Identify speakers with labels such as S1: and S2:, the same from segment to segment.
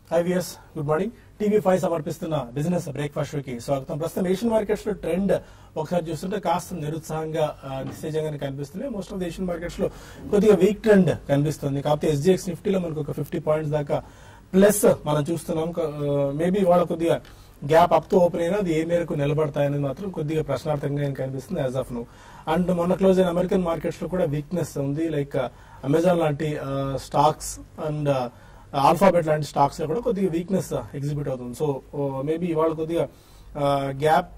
S1: High viewers good morning TV five సమర్పిస్తున్న business breakfast కి స్వాగతం ప్రస్తుతం ఏషియన్ మార్కెట్స్ లో ట్రెండ్ ఒకసారి చూస్తుంటే కాస్త నిరుత్సాహంగా ఆ, నిస్తేజంగానే కనిపిస్తుంది most of the Asian markets లో కొద్దిగా వీక్ ట్రెండ్ కనిపిస్తుంది కాకపోతే ఎస్జిఎక్స్ నిఫ్టీలో మనకు ఒక ఫిఫ్టీ పాయింట్స్ దాకా ప్లస్ మనం చూస్తున్నాం మేబీ వాళ్ళ కొద్దిగా గ్యాప్ అప్ తో ఓపెన్ అయినా అది ఏ మేరకు నిలబడతాయనేది మాత్రం కొద్దిగా ప్రశ్నార్థంగా ఏం కనిపిస్తుంది యాజ్ ఆఫ్ నో అండ్ మొన్న క్లోజ్ అయిన అమెరికన్ మార్కెట్స్ లో కూడా వీక్నెస్ ఉంది లైక్ అమెజాన్ లాంటి స్టాక్స్ అండ్ ఆల్ఫాబెట్ లాంటి స్టాక్స్ లో కూడా కొద్దిగా వీక్నెస్ ఎగ్జిబిట్ అవుతుంది సో మేబీ ఇవాళ కొద్దిగా గ్యాప్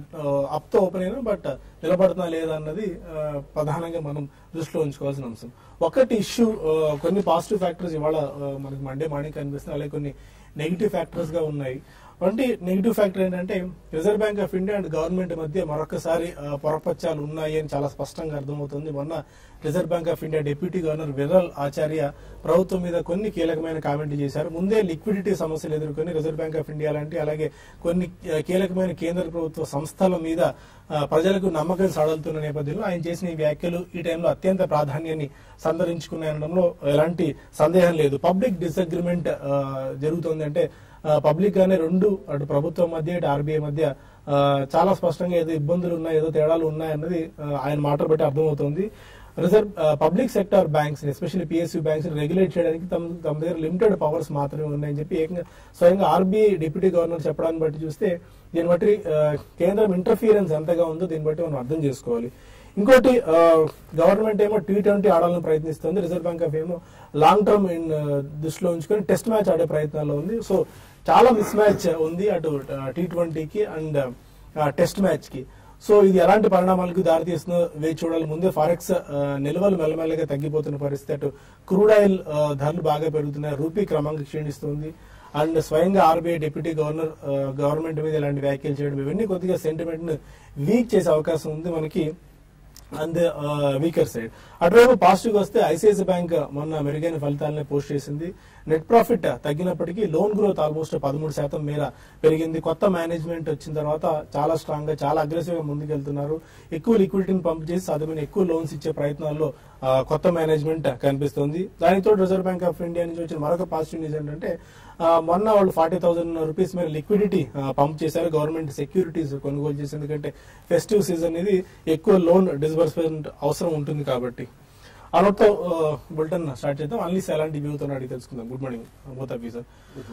S1: అప్ తో ఓపెన్ అయినా బట్ నిలబడుతున్నా లేదా అన్నది ఆ, ప్రధానంగా మనం దృష్టిలో ఉంచుకోవాల్సిన అంశం ఒకటి ఇష్యూ కొన్ని పాజిటివ్ ఫ్యాక్టర్స్ ఇవాళ ఆ, మనకి మండే మార్నింగ్ కనిపిస్తుంది అలాగే కొన్ని నెగిటివ్ ఫ్యాక్టర్స్ గా ఉన్నాయి వంటి నెగిటివ్ ఫ్యాక్టర్ ఏంటంటే Reserve Bank of India and government మధ్య మరొకసారి ఆ, పొరపచ్చాలు ఉన్నాయి అని చాలా స్పష్టంగా అర్థమవుతుంది మొన్న Reserve Bank of India deputy governor Viral Acharya ప్రభుత్వం మీద కొన్ని కీలకమైన కామెంట్లు చేశారు ముందే లిక్విడిటీ సమస్యలు ఎదుర్కొని రిజర్వ్ బ్యాంక్ ఆఫ్ ఇండియా లాంటి అలాగే కొన్ని ఆ, కీలకమైన కేంద్ర ప్రభుత్వ సంస్థల మీద ఆ, ప్రజలకు నమ్మకం సడలుతున్న నేపథ్యంలో ఆయన చేసిన ఈ వ్యాఖ్యలు ఈ టైంలో అత్యంత ప్రాధాన్యాన్ని సంతరించుకున్నాయనడంలో ఎలాంటి సందేహం లేదు పబ్లిక్ డిసగ్రిమెంట్ జరుగుతుంది అంటే పబ్లిక్ గానే రెండు అటు ప్రభుత్వం మధ్య ఇటు ఆర్బీఐ మధ్య ఆ, చాలా స్పష్టంగా ఏదో ఇబ్బందులు ఉన్నాయి ఏదో తేడాలు ఉన్నాయన్నది ఆ, ఆయన మాటలు బట్టి అర్థమవుతుంది reserve public sector banks especially PSU banks regulate చేయడానికి తమ తమ దగ్గర లిమిటెడ్ పవర్స్ మాత్రమే ఉన్నాయని చెప్పి ఏకంగా స్వయంగా ఆర్బీఐ డిప్యూటీ గవర్నర్ చెప్పడాన్ని బట్టి చూస్తే దీన్ని బట్టి ఆ, కేంద్రం ఇంటర్ఫీరెన్స్ ఎంతగా ఉందో దీన్ని బట్టి మనం అర్థం చేసుకోవాలి ఇంకోటి గవర్నమెంట్ ఏమో టీ ట్వంటీ ఆడాలని ప్రయత్నిస్తుంది రిజర్వ్ బ్యాంక్ ఆఫ్ ఏమో లాంగ్ టర్మ్ ఇన్ దృష్టిలో ఉంచుకొని టెస్ట్ మ్యాచ్ ఆడే ప్రయత్నాల్లో ఉంది సో చాలా మిస్ మ్యాచ్ ఉంది అటు టీ ట్వంటీకి అండ్ టెస్ట్ మ్యాచ్ కి సో ఇది ఎలాంటి పరిణామాలకు దారితీస్తుందో వేచి చూడాలి ముందే ఫారెక్స్ నిల్వలు మెల్లమెల్లగా తగ్గిపోతున్న పరిస్థితి అటు క్రూడ్ ఆయిల్ ఆ, ధరలు బాగా పెరుగుతున్నాయి రూపీ క్రమంగా క్షీణిస్తుంది అండ్ స్వయంగా ఆర్బీఐ డిప్యూటీ గవర్నర్ ఆ, గవర్నమెంట్ మీద ఇలాంటి వ్యాఖ్యలు చేయడం ఇవన్నీ కొద్దిగా సెంటిమెంట్ ను వీక్ చేసే అవకాశం ఉంది మనకి అండ్ వీకర్ సైడ్ అటువైపు పాజిటివ్ వస్తే ఐసిఐసి బ్యాంక్ మొన్న మెరుగైన ఫలితాలని పోస్ట్ చేసింది నెట్ ప్రాఫిట్ తగ్గినప్పటికీ లోన్ గ్రోత్ ఆల్మోస్ట్ పదమూడు శాతం మేర పెరిగింది కొత్త మేనేజ్మెంట్ వచ్చిన తర్వాత చాలా స్ట్రాంగ్ గా చాలా అగ్రెసివ్ గా ముందుకెళ్తున్నారు ఎక్కువ లిక్విడిటీని పంప్ చేసి సాధ్యమైన ఎక్కువ లోన్స్ ఇచ్చే ప్రయత్నాల్లో ఆ, కొత్త మేనేజ్మెంట్ కనిపిస్తుంది దానితో రిజర్వ్ బ్యాంక్ ఆఫ్ ఇండియా నుంచి వచ్చిన మరొక పాజిటివ్ న్యూస్ ఏంటంటే ఆ, మొన్న వాళ్ళు ఫార్టీ థౌసండ్ రూపీస్ మీద లిక్విడిటీ పంప్ చేశారు గవర్నమెంట్ సెక్యూరిటీస్ కొనుగోలు చేసి ఎందుకంటే ఫెస్టివ్ సీజన్ ఇది ఎక్కువ లోన్ డిస్బర్స్మెంట్ అవసరం ఉంటుంది కాబట్టి అలాతో బులెటిన్ స్టార్ట్ చేద్దాం అన్లీస్ ఎలాంటి వ్యూతో అడిగి తెలుసుకుందాం good morning both of sir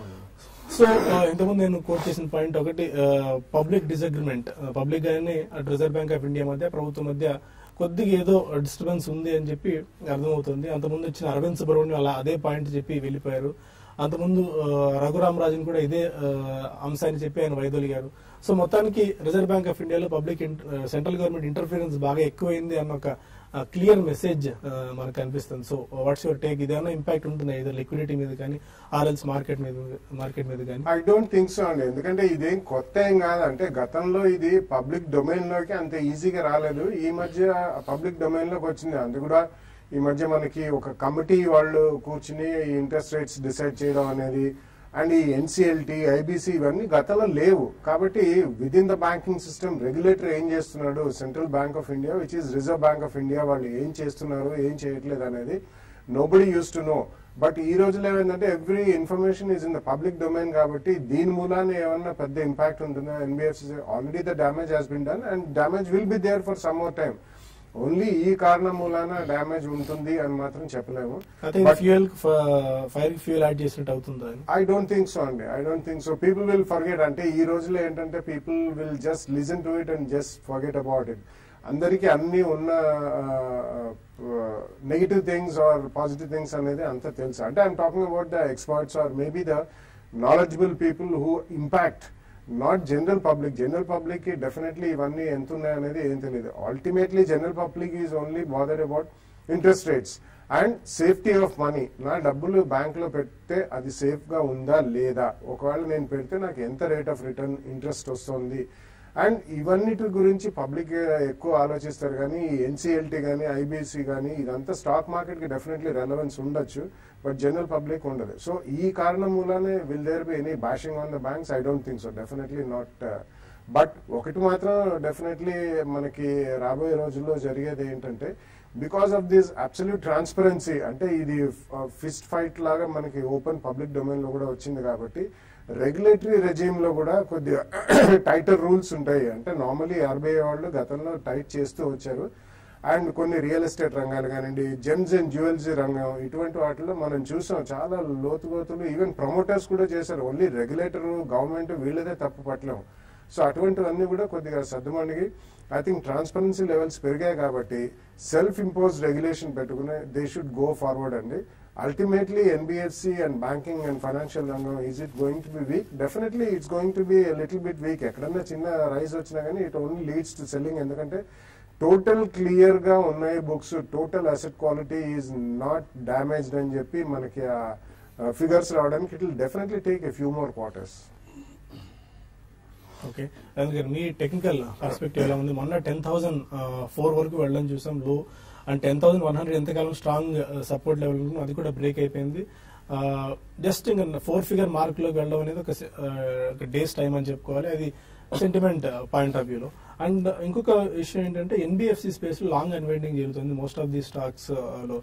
S1: so ఇంతకుముందు నేను కోట్ చేసిన పాయింట్ ఒకటి పబ్లిక్ డిసగ్రిమెంట్ పబ్లిక్ గానే అటు రిజర్వ్ బ్యాంక్ ఆఫ్ ఇండియా మధ్య ప్రభుత్వం మధ్య కొద్దిగా ఏదో డిస్టర్బెన్స్ ఉంది అని చెప్పి అర్థమవుతుంది అంతకుముందు వచ్చిన అరవింద్ సుబ్రహ్మణ్యం అలా అదే పాయింట్ చెప్పి వెళ్ళిపోయారు అంతకుముందు ఆ, రఘురామ్ రాజన్ కూడా ఇదే ఆ, అంశాన్ని చెప్పి ఆయన వైదొలిగారు సో మొత్తానికి రిజర్వ్ బ్యాంక్ ఆఫ్ ఇండియాలో పబ్లిక్ సెంట్రల్ గవర్నమెంట్ ఇంటర్ఫీరెన్స్ బాగా ఎక్కువైంది అన్న ఒక క్లియర్ మెసేజ్ మనకు కనిపిస్తుంది సో వాట్స్ యువర్ టేక్ ఇదేమైనా ఇంపాక్ట్ ఉంటుంది ఇది లిక్విడిటీ మీద కానీ ఆర్ఎల్స్ మార్కెట్ మీద మార్కెట్ మీద కానీ
S2: ఐ డోంట్ థింక్ సో అండి ఎందుకంటే ఇదేం కొత్త ఏం కాదు అంటే గతంలో ఇది పబ్లిక్ డొమైన్ లోకి అంత ఈజీగా రాలేదు ఈ మధ్య పబ్లిక్ డొమైన్ లోకి వచ్చింది అది కూడా ఈ మధ్య మనకి ఒక కమిటీ వాళ్ళు కూర్చుని ఇంట్రెస్ట్ రేట్స్ డిసైడ్ చేయడం అనేది అండ్ ఈ ఎన్సిఎల్టీ ఐబీసీ ఇవన్నీ గతంలో లేవు కాబట్టి with in the banking system regulator ఏం చేస్తున్నాడు central bank of India which is Reserve Bank of India వాళ్ళు ఏం చేస్తున్నారు ఏం చేయట్లేదు అనేది nobody used to know but ఈ రోజులో ఏమైందంటే every information is in the public domain కాబట్టి దీని మూలాన ఏమన్నా పెద్ద ఇంపాక్ట్ ఉంటుందా NBFC already the damage has been done and damage will be there for some more time only ఈ కారణం మూలాన డ్యామేజ్ ఉంటుంది అని మాత్రం చెప్పలేము
S1: అయితే
S2: But-
S1: fuel fire fuel add చేసినట్టు అవుతుందా అని
S2: ఐ డోంట్ థింక్ సో అండి I don't think so people will forget అంటే ఈ రోజులో ఏంటంటే people will just listen to it and just forget about it అందరికీ అన్ని ఉన్న negative things or positive things అనేది అంతా తెలుసు అంటే I'm talking about the experts or maybe the knowledgeable people who impact not general public general public కి definitely ఇవన్నీ ఎంత ఉన్నాయి అనేది ఏం తెలియదు ultimately general public is only bother about interest rates and safety of money నా డబ్బులు bank లో పెడితే అది సేఫ్ గా ఉందా లేదా ఒకవేళ నేను పెడితే నాకు ఎంత రేట్ ఆఫ్ రిటర్న్ ఇంట్రెస్ట్ వస్తుంది అండ్ ఇవన్నిటి గురించి పబ్లిక్ ఎక్కువ ఆలోచిస్తారు కానీ ఈ ఎన్సీఎల్టీ కానీ ఐబీసీ కానీ ఇదంతా స్టాక్ మార్కెట్ కి డెఫినెట్లీ రెలవెన్స్ ఉండొచ్చు బట్ జనరల్ పబ్లిక్ ఉండదు సో ఈ కారణం మూలానే will there be any bashing on the banks I don't think so definitely not but ఒకటి మాత్రం డెఫినెట్లీ మనకి రాబోయే రోజుల్లో జరిగేది ఏంటంటే because of this absolute transparency అంటే ఇది ఫిస్ట్ ఫైట్ లాగా మనకి ఓపెన్ పబ్లిక్ డొమైన్ లో కూడా వచ్చింది కాబట్టి రెగ్యులేటరీ రెజీమ్ లో కూడా కొద్దిగా టైటర్ రూల్స్ ఉంటాయి అంటే నార్మలీ ఆర్బీఐ వాళ్ళు గతంలో టైట్ చేస్తూ వచ్చారు అండ్ కొన్ని రియల్ ఎస్టేట్ రంగాలు కానివ్వండి జెమ్స్ అండ్ జ్యువెలరీ రంగం ఇటువంటి వాటిలో మనం చూసాం చాలా లోతుగోతులు ఈవెన్ ప్రమోటర్స్ కూడా చేశారు ఓన్లీ రెగ్యులేటర్ గవర్నమెంట్ వీళ్ళదే తప్పు పట్టలేం సో అటువంటివన్నీ కూడా కొద్దిగా సర్దుమణిగి ఐ థింక్ ట్రాన్స్పరెన్సీ లెవెల్స్ పెరిగాయి కాబట్టి సెల్ఫ్ ఇంపోజ్ రెగ్యులేషన్ పెట్టుకుని దే షుడ్ గో ఫార్వర్డ్ అండి ultimately NBFC and banking and financial రంగం is it going to be weak definitely it's going to be little bit weak ఎక్కడన్నా చిన్న rise వచ్చినా కానీ it only leads to selling ఎందుకంటే total clear గా ఉన్నాయి books total asset quality is not damaged అని చెప్పి మనకి ఆ ఫిగర్స్ రావడానికి it will definitely take a few more quarters
S1: okay అందుకని మీ టెక్నికల్ పర్స్పెక్టివ్ ఎలా ఉంది మొన్న టెన్ థౌసండ్ ఫోర్ వరకు వెళ్ళడం చూసాం లో and ten thousand one hundred ఎంతకాలం స్ట్రాంగ్ సపోర్ట్ లెవెల్ ఉంటుందో అది కూడా బ్రేక్ అయిపోయింది జస్ట్ ఇంకా ఫోర్ ఫిగర్ మార్క్ లోకి వెళ్ళడం అనేది ఒక డేస్ టైం అని చెప్పుకోవాలి అది సెంటిమెంట్ పాయింట్ ఆఫ్ వ్యూలో అండ్ ఇంకొక విషయం ఏంటంటే ఎన్బిఎఫ్సి స్పేస్ లో లాంగ్ అన్వైండింగ్ జరుగుతుంది మోస్ట్ ఆఫ్ ది స్టాక్స్ లో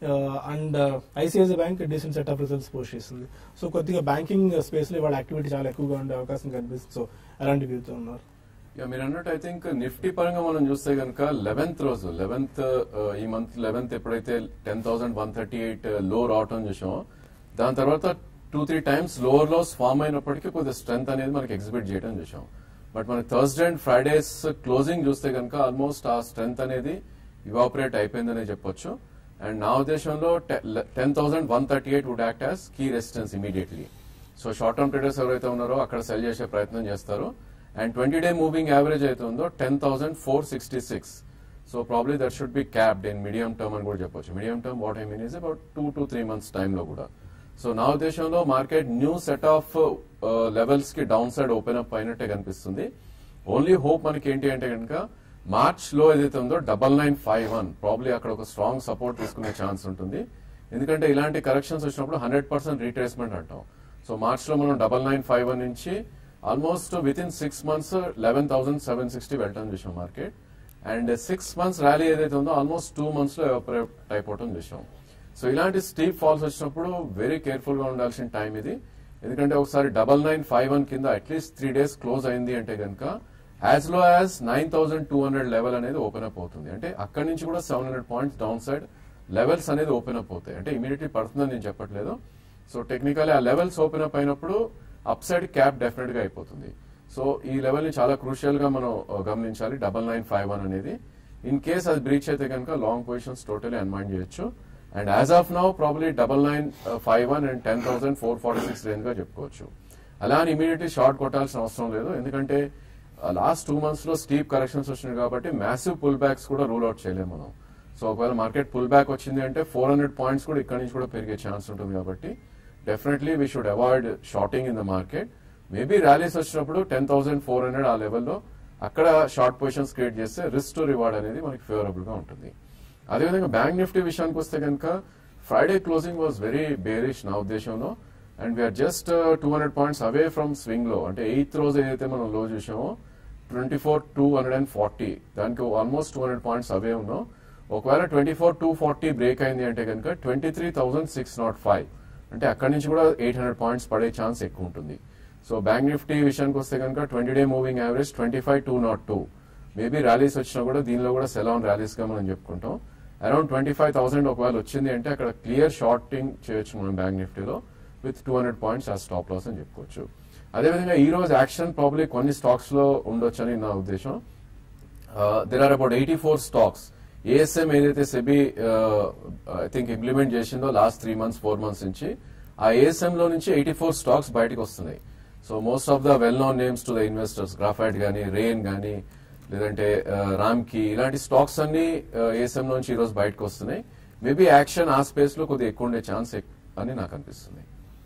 S1: and ICICI bank decent set of results post చేస్తుంది సో కొద్దిగా బ్యాంకింగ్ స్పేస్ లో ఇవాళ యాక్టివిటీ చాలా ఎక్కువగా ఉండే అవకాశం కనిపిస్తుంది సో ఎలాంటి వ్యూతో ఉన్నారు
S3: యా మీరు అన్నట్టు ఐ థింక్ నిఫ్టీ పరంగా మనం చూస్తే కనుక లెవెన్త్ రోజు లెవెన్త్ ఈ మంత్ లెవెన్త్ ఎప్పుడైతే ten thousand one thirty eight లో రావటం చూసామో దాని తర్వాత two three times lower lows form అయినప్పటికీ కొద్దిగా స్ట్రెంత్ అనేది మనకి ఎగ్జిబిట్ చేయడం చూసాం బట్ మనకి థర్స్డే అండ్ ఫ్రైడేస్ క్లోజింగ్ చూస్తే కనుక ఆల్మోస్ట్ ఆ స్ట్రెంత్ అనేది ఇవాపరేట్ అయిపోయిందనే చెప్పొచ్చు అండ్ నా ఉద్దేశంలో ten thousand one thirty eight would act as key resistance immediately so short term traders ఎవరైతే ఉన్నారో అక్కడ సెల్ చేసే ప్రయత్నం చేస్తారు and twenty day moving average అయితే ఉందో ten thousand four sixty six so probably that should be capped in medium term అని కూడా చెప్పొచ్చు medium term what I mean is about two to three months టైంలో కూడా సో నా ఉద్దేశంలో market new set of levels కి down side open up అయినట్టే కనిపిస్తుంది ఓన్లీ హోప్ మనకి ఏంటి అంటే కనుక మార్చ్ లో ఏదైతే ఉందో double nine five one probably అక్కడ ఒక స్ట్రాంగ్ సపోర్ట్ తీసుకునే ఛాన్స్ ఉంటుంది ఎందుకంటే ఇలాంటి కరెక్షన్స్ వచ్చినప్పుడు హండ్రెడ్ పర్సెంట్ రీట్రేస్మెంట్ అంటాం సో మార్చ్ లో మనం డబల్ నైన్ ఫైవ్ వన్ నుంచి almost within six months eleven thousand seven sixty వెళ్ళటం చూసాం market and six months rally ఏదైతే ఉందో ఆల్మోస్ట్ టూ మంత్స్ లో ఎవాపరేట్ అయిపోవటం చూసాం సో ఇలాంటి స్టీప్ ఫాల్స్ వచ్చినప్పుడు వెరీ కేర్ఫుల్ గా ఉండాల్సిన టైం ఇది ఎందుకంటే ఒకసారి డబల్ నైన్ ఫైవ్ వన్ కింద అట్లీస్ట్ త్రీ డేస్ క్లోజ్ అయింది అంటే కనుక as low as nine thousand two hundred level అనేది ఓపెన్ అప్ అవుతుంది అంటే అక్కడి నుంచి కూడా seven hundred points down side levels అనేది ఓపెన్ అప్ అవుతాయి అంటే ఇమీడియట్లీ పడుతుందని నేను చెప్పట్లేదు సో టెక్నికల్లీ ఆ లెవెల్స్ ఓపెన్ అప్ అయినప్పుడు అప్ సైడ్ క్యాప్ డెఫినెట్ గా అయిపోతుంది సో ఈ లెవెల్ ని చాలా క్రూషియల్ గా మనం uh, గమనించాలి డబల్ నైన్ ఫైవ్ వన్ అనేది ఇన్ కేస్ అది బ్రీచ్ అయితే కనుక లాంగ్ పొజిషన్స్ టోటలీ అన్మైండ్ చేయొచ్చు and as of now probably double nine five one and ten thousand four forty six range గా చెప్పుకోవచ్చు అలా అని ఇమీడియట్లీ షార్ట్ కొట్టాల్సిన అవసరం లేదు ఎందుకంటే లాస్ట్ టూ మంత్స్ లో స్టీప్ కరెక్షన్స్ వచ్చినాయి కాబట్టి మ్యాసివ్ పుల్ బ్యాక్స్ కూడా రూల్ అవుట్ చేయలేము మనం సో ఒకవేళ మార్కెట్ పుల్ బ్యాక్ వచ్చింది అంటే ఫోర్ హండ్రెడ్ పాయింట్స్ కూడా ఇక్కడ నుంచి కూడా పెరిగే ఛాన్స్ ఉంటుంది కాబట్టి definitely we should avoid shorting in the market maybe rallies వచ్చినప్పుడు టెన్ థౌసండ్ ఫోర్ హండ్రెడ్ ఆ లెవెల్లో అక్కడ షార్ట్ పొజిషన్స్ క్రియేట్ చేస్తే రిస్క్ టు రివార్డ్ అనేది మనకి ఫేవరబుల్ గా ఉంటుంది అదేవిధంగా బ్యాంక్ నిఫ్టీ విషయానికి వస్తే కనుక Friday closing was very bearish నా ఉద్దేశంలో and we're just two hundred points away from swing లో అంటే ఎయిత్ రోజు ఏదైతే మనం లో చూసామో twenty four two hundred and forty దానికి almost two hundred points away ఉన్నాం ఒకవేళ twenty four two forty break అయింది అంటే కనుక twenty three thousand six naught five అంటే అక్కడి నుంచి కూడా ఎయిట్ హండ్రెడ్ పాయింట్స్ పడే ఛాన్స్ ఎక్కువ ఉంటుంది సో బ్యాంక్ నిఫ్టీ విషయానికి వస్తే కనుక twenty day moving average twenty five two naught two maybe rallies వచ్చినా కూడా దీనిలో కూడా సెల్ ఆన్ ర్యాలీస్ గా మనం చెప్పుకుంటాం అరౌండ్ ట్వంటీ ఫైవ్ థౌసండ్ ఒకవేళ వచ్చింది అంటే అక్కడ క్లియర్ షార్టింగ్ చేయొచ్చు మనం బ్యాంక్ నిఫ్టీలో విత్ టూ హండ్రెడ్ పాయింట్స్ ఆ స్టాప్ లాస్ అని చెప్పుకోవచ్చు అదేవిధంగా ఈ రోజు యాక్షన్ ప్రాబ్లీ కొన్ని స్టాక్స్ లో ఉండొచ్చు అని నా ఉద్దేశం there are about eighty four stocks ASM ఏదైతే సెబీ ఐ థింక్ ఇంప్లిమెంట్ చేసిందో last three months four months నుంచి ఆ ఏఎస్ఎం లో నుంచి ఎయిటీ ఫోర్ స్టాక్స్ బయటకు వస్తున్నాయి so most of the well known names to the investors graphite గానీ రెయిన్ గానీ లేదంటే రామ్కి ఇలాంటి స్టాక్స్ అన్ని ఏఎస్ఎం నుంచి ఈ రోజు బయటకు వస్తున్నాయి మేబీ యాక్షన్ ఆ స్పేస్ లో కొద్దిగా ఎక్కువ ఉండే ఛాన్స్ అని నాకు అనిపిస్తుంది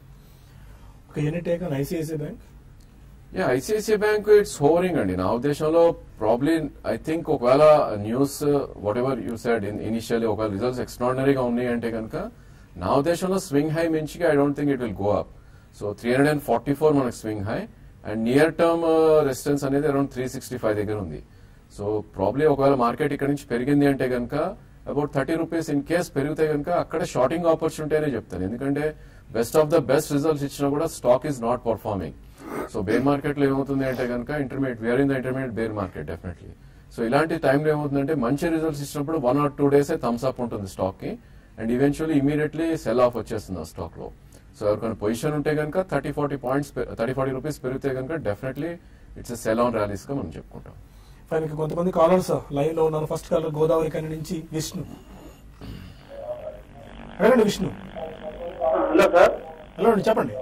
S1: ఒక unit take on ICICI bank
S3: yeah ICICI bank it's hovering అండి నా ఉద్దేశంలో ప్రాబ్లీ ఐ థింక్ ఒకవేళ news whatever you said initially ఒకవేళ రిజల్ట్స్ ఎక్స్ట్రాడినరీగా ఉన్నాయి అంటే కనుక నా ఉద్దేశంలో స్వింగ్ హై మించిగా I don't think it will go up so three hundred and forty four మనకి swing high and near term resistance అనేది అరౌండ్ త్రీ సిక్స్టీ ఫైవ్ దగ్గర ఉంది సో ప్రాబ్లీ ఒకవేళ మార్కెట్ ఇక్కడ నుంచి పెరిగింది అంటే కనుక about thirty rupees in case పెరిగితే కనుక అక్కడ షార్టింగ్ ఆపర్చునిటీ అనే చెప్తాను ఎందుకంటే best of the best results ఇచ్చినా కూడా stock is not performing so bear market లో ఏమవుతుంది అంటే కనుక intermediate we're in the intermediate bear market definitely so ఇలాంటి టైంలో ఏమవుతుందంటే మంచి రిజల్ట్స్ ఇచ్చినప్పుడు one or two days thumbs up ఉంటుంది స్టాక్ కి and eventually immediately sell off వచ్చేస్తుంది ఆ స్టాక్ లో సో ఎవరికైనా పొజిషన్ ఉంటే కనుక thirty forty points thirty forty rupees పెరిగితే కనుక definitely it's sell on rallies గా మనం చెప్పుకుంటాం
S1: ఫైన్ ఇంకా కొంతమంది కాలర్స్ లైన్ లో ఉన్నారు ఫస్ట్ కాలర్ గోదావరి కని నుంచి విష్ణు అడగండి విష్ణు
S4: హలో సార్
S1: హలో అండి చెప్పండి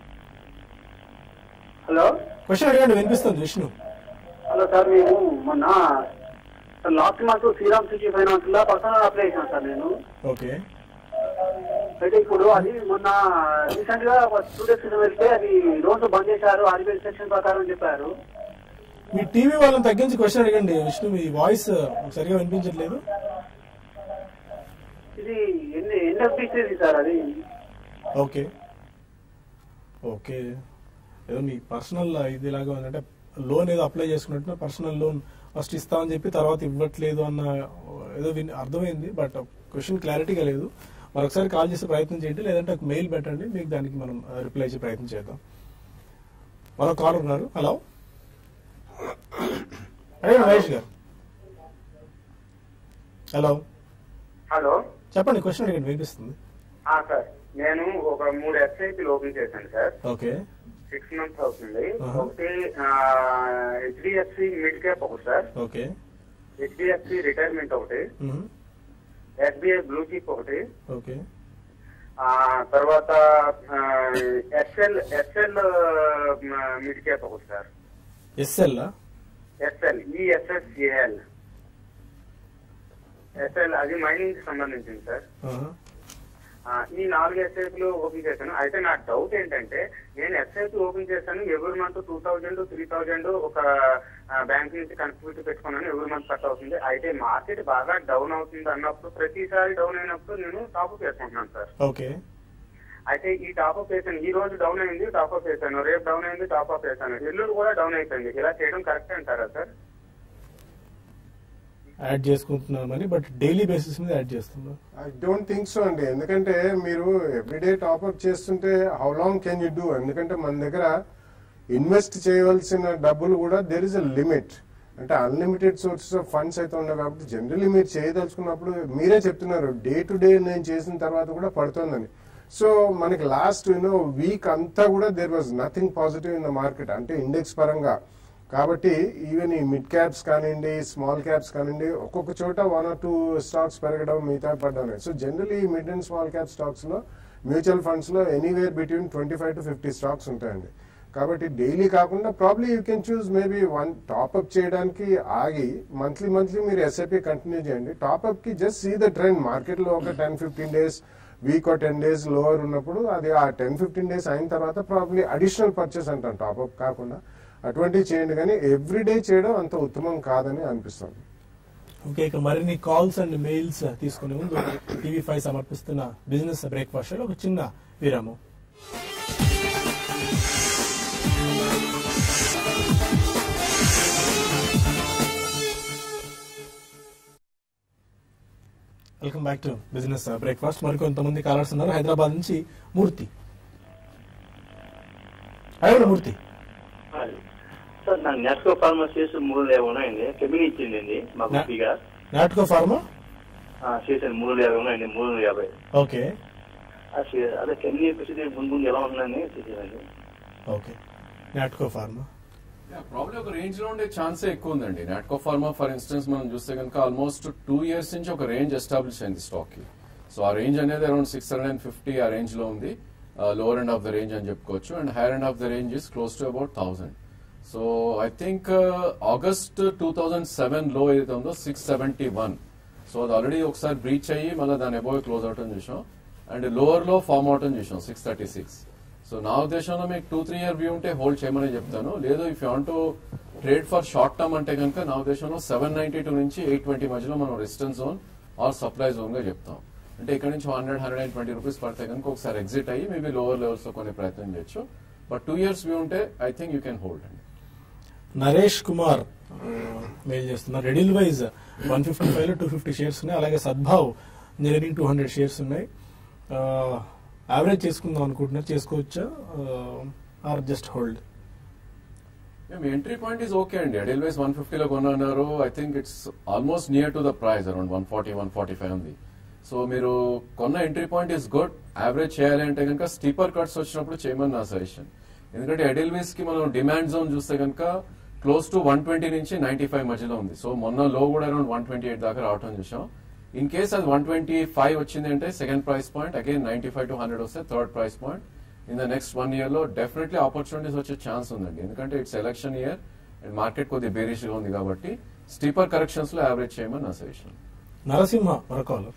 S4: హలో
S1: క్వశ్చన్ అడగండి వినిపిస్తుంది విష్ణు
S4: హలో సార్ మేము మొన్న last month Shriram city finance లో పర్సనల్ అప్లై చేశాను సార్ నేను
S1: ఓకే
S4: అయితే ఇప్పుడు అది మొన్న రీసెంట్ గా టూ డేస్ క్రితం వెళ్తే అది లోన్స్ బంద్ చేశారు ఆర్బీఐ సెక్షన్ ప్రకారం చెప్పారు
S1: మీ టీవీ వాళ్ళని తగ్గించి క్వశ్చన్ అడగండి విష్ణు మీ వాయిస్ సరిగా వినిపించట్లేదు
S4: ఇది ఎన్ని ఎన్ఎఫ్టీసీ సార్ అది
S1: ఓకే ఓకే ఏదో మీ పర్సనల్ ఇది లాగా ఉందంటే లోన్ ఏదో అప్లై చేసుకున్నట్టు పర్సనల్ లోన్ ఫస్ట్ ఇస్తామని చెప్పి తర్వాత ఇవ్వట్లేదు అన్న ఏదో విని అర్థమైంది బట్ క్వశ్చన్ క్లారిటీగా లేదు మరొకసారి కాల్ చేసే ప్రయత్నం చేయండి లేదంటే ఒక మెయిల్ పెట్టండి మీకు దానికి మనం రిప్లై ఇచ్చే ప్రయత్నం చేద్దాం మరో కాల్ ఉన్నారు హలో అడగండి మహేష్ గారు హలో
S5: హలో
S1: చెప్పండి క్వశ్చన్ అడగండి వినిపిస్తుంది
S5: ఆ, సార్ నేను ఒక మూడు ఎస్ఐపీలు ఓపెన్ చేశాను సార్
S1: ఓకే
S5: సిక్స్ మంత్స్ అవుతుంది
S1: ఆహా.
S5: ఒకటి హెచ్డిఎఫ్సి మిడ్ క్యాప్ ఒకటి సార్
S1: ఓకే
S5: హెచ్డిఎఫ్సి రిటైర్మెంట్ ఒకటి
S1: మ్మ్.
S5: ఎస్బీఐ బ్లూ చిప్ ఒకటి
S1: ఓకే
S5: ఆ, తర్వాత ఎస్ఎల్ ఎస్ఎల్ మిడ్ క్యాప్ ఒకటి sir
S1: SL
S5: SL ESSAL SL అది మైనింగ్ కి సంబంధించింది సార్ ఆ, ఈ నాలుగు ఎస్ఐపీలు ఓపెన్ చేశాను అయితే నా డౌట్ ఏంటంటే నేను ఎస్ఐపీ ఓపెన్ చేశాను every month two thousand three thousand ఒక బ్యాంక్ నుంచి కనెక్టివిటీ పెట్టుకున్నాను ఎవరి మంత్ కట్ అవుతుంది అయితే మార్కెట్ బాగా డౌన్ అవుతుంది అన్నప్పుడు ప్రతిసారి డౌన్ అయినప్పుడు నేను టాప్అప్ చేసుకుంటున్నాను సార్
S1: ఓకే
S5: అయితే ఈ టాప్అప్ వేసాను ఈ రోజు డౌన్ అయింది టాప్అప్ వేసాను రేపు డౌన్ అయింది టాప్అప్ వేసాను ఎల్లుండి కూడా డౌన్ అయిపోయింది ఇలా చేయడం కరెక్ట్ అంటారా సార్
S1: యాడ్ చేసుకుంటున్నామని బట్ డైలీ బేసిస్ మీద యాడ్ చేస్తున్నాం
S2: ఐ డోంట్ థింక్ సో అండి ఎందుకంటే మీరు ఎవ్రీడే టాప్అప్ చేస్తుంటే how long can you do ఎందుకంటే మన దగ్గర ఇన్వెస్ట్ చేయవలసిన డబ్బులు కూడా దెర్ ఇస్ అ లిమిట్ అంటే అన్లిమిటెడ్ సోర్సెస్ ఆఫ్ ఫండ్స్ అయితే ఉండవు కాబట్టి జనరలీ మీరు చేయదలుచుకున్నప్పుడు మీరే చెప్తున్నారు డే టు డే నేను చేసిన తర్వాత కూడా పడుతుందని సో మనకి లాస్ట్ యూనో వీక్ అంతా కూడా there was nothing positive in the market అంటే ఇండెక్స్ పరంగా కాబట్టి ఈవెన్ ఈ మిడ్ క్యాప్స్ కానివ్వండి స్మాల్ క్యాప్స్ కానివ్వండి ఒక్కొక్క చోట వన్ ఆర్ టూ స్టాక్స్ పెరగడం మిగతా పడడం so generally mid and small cap stocks లో మ్యూచువల్ ఫండ్స్ లో anywhere between twenty five to fifty stocks ఉంటాయండి కాబట్టి డైలీ కాకుండా probably you can choose maybe one top up చేయడానికి ఆగి మంత్లీ మంత్లీ మీరు ఎస్ఐపి కంటిన్యూ చేయండి టాప్అప్ కి just see the trend market లో ఒక టెన్ ఫిఫ్టీన్ డేస్ వీక్ ఒక టెన్ డేస్ లోవర్ ఉన్నప్పుడు అది ఆ టెన్ ఫిఫ్టీన్ డేస్ అయిన తర్వాత ప్రాబ్లీ అడిషనల్ పర్చేస్ అంటాం టాప్అప్ కాకుండా అటువంటివి చేయండి కానీ ఎవ్రీడే చేయడం అంత ఉత్తమం కాదని అనిపిస్తుంది
S1: ఓకే ఇక మరిన్ని కాల్స్ అండ్ మెయిల్స్ తీసుకునే ముందు టీవీ ఫైవ్ సమర్పిస్తున్న బిజినెస్ బ్రేక్ఫాస్ట్ లో ఒక చిన్న విరామం welcome back to business breakfast మరి కొంతమంది కాలర్స్ ఉన్నారు హైదరాబాద్ నుంచి మూర్తి అడగండి మూర్తి
S6: సార్ నాకు నెస్కో ఫార్మసీస్ మూడు యాభై ఉన్నాయండి కెమిన్ ఇచ్చిందండి మాకు
S1: నా-
S6: ఫ్రీగా
S1: నాటకో ఫార్మా
S6: చేసాను మూడు యాభై ఉన్నాయండి మూడు యాభై
S1: ఓకే
S6: ఆ షే- అదే కెమిన్ పరిస్థితి ముందు ముందు ఎలా ఉందని చేసేదండి
S1: ఓకే నాటకో ఫార్మా
S3: ప్రాబ్లమ్ ఒక రేంజ్ లో ఉండే ఛాన్సే ఎక్కువ ఉందండి నాట్కో ఫార్మా ఫర్ ఇన్స్టెన్స్ మనం చూస్తే కనుక ఆల్మోస్ట్ టూ ఇయర్స్ నుంచి ఒక రేంజ్ ఎస్టాబ్లిష్ అయింది స్టాక్ కి సో ఆ రేంజ్ అనేది around six hundred and fifty ఆ రేంజ్ లో ఉంది lower end of the range అని చెప్పుకోవచ్చు and higher end of the range is close to about thousand so I think August two thousand seven లో ఏదైతే ఉందో సిక్స్ సెవెంటీ వన్ సో అది already ఒకసారి బ్రీచ్ అయ్యి మళ్ళీ దాని అబోవ్ క్లోజ్ అవటం చూసాం అండ్ లోవర్ లో ఫార్మ్ అవటం చూసాం సిక్స్ థర్టీ సిక్స్ సో నా ఉద్దేశంలో మీకు టూ త్రీ ఇయర్ వ్యూ ఉంటే హోల్డ్ చేయమని చెప్తాను లేదు if you want to trade for short term అంటే కనుక నా ఉద్దేశంలో సెవెన్ నైన్టీ టూ నుంచి ఎయిట్ ట్వంటీ మధ్యలో మనం resistance zone or supply zone గా చెప్తాం అంటే ఇక్కడ నుంచి hundred hundred and twenty rupees పడితే కనుక ఒకసారి ఎగ్జిట్ అయ్యి మేబీ లోవర్ లెవెల్స్ లో కొనే ప్రయత్నం చేయొచ్చు బట్ టూ ఇయర్స్ వ్యూ ఉంటే I think you can hold అండి
S1: నరేష్ కుమార్ మెయిల్ చేస్తున్నారు రెడిల్ వైజ్ వన్ ఫిఫ్టీ ఫైవ్ లో టూ ఫిఫ్టీ షేర్స్ ఉన్నాయి అలాగే Sadbhav nearing two hundred shares ఉన్నాయి యావరేజ్ చేసుకుందాం అనుకుంటున్నారు చేసుకోవచ్చా ఆర్ జస్ట్ హోల్డ్
S3: మీ ఎంట్రీ పాయింట్ ఈస్ ఓకే అండి అడెల్వేస్ వన్ ఫిఫ్టీలో కొన్నారు I think it's almost near to the price around one forty one forty five ఉంది సో మీరు కొన్న entry point is good average చేయాలి అంటే కనుక స్టీపర్ కట్స్ వచ్చినప్పుడు చేయమని నా సజెషన్ ఎందుకంటే ఎడెల్వేస్ కి మనం డిమాండ్ జోన్ చూస్తే కనుక క్లోజ్ టు వన్ ట్వంటీ నుంచి నైన్టీ ఫైవ్ మధ్యలో ఉంది సో మొన్న లో కూడా అరౌండ్ వన్ ట్వంటీ ఎయిట్ దాకా రావటం చూసాం ఇన్ కేస్ అది వన్ ట్వంటీ ఫైవ్ వచ్చింది అంటే second price point again ninety five to hundred వస్తే third price point in the next one year లో డెఫినెట్లీ ఆపర్చునిటీస్ వచ్చే ఛాన్స్ ఉందండి ఎందుకంటే it's election year and market కొద్దిగా బేరిష్ గా ఉంది కాబట్టి స్టీపర్ కరెక్షన్స్ లో యావరేజ్ చేయమని నా సజెషన్
S1: నరసింహ మరొకరు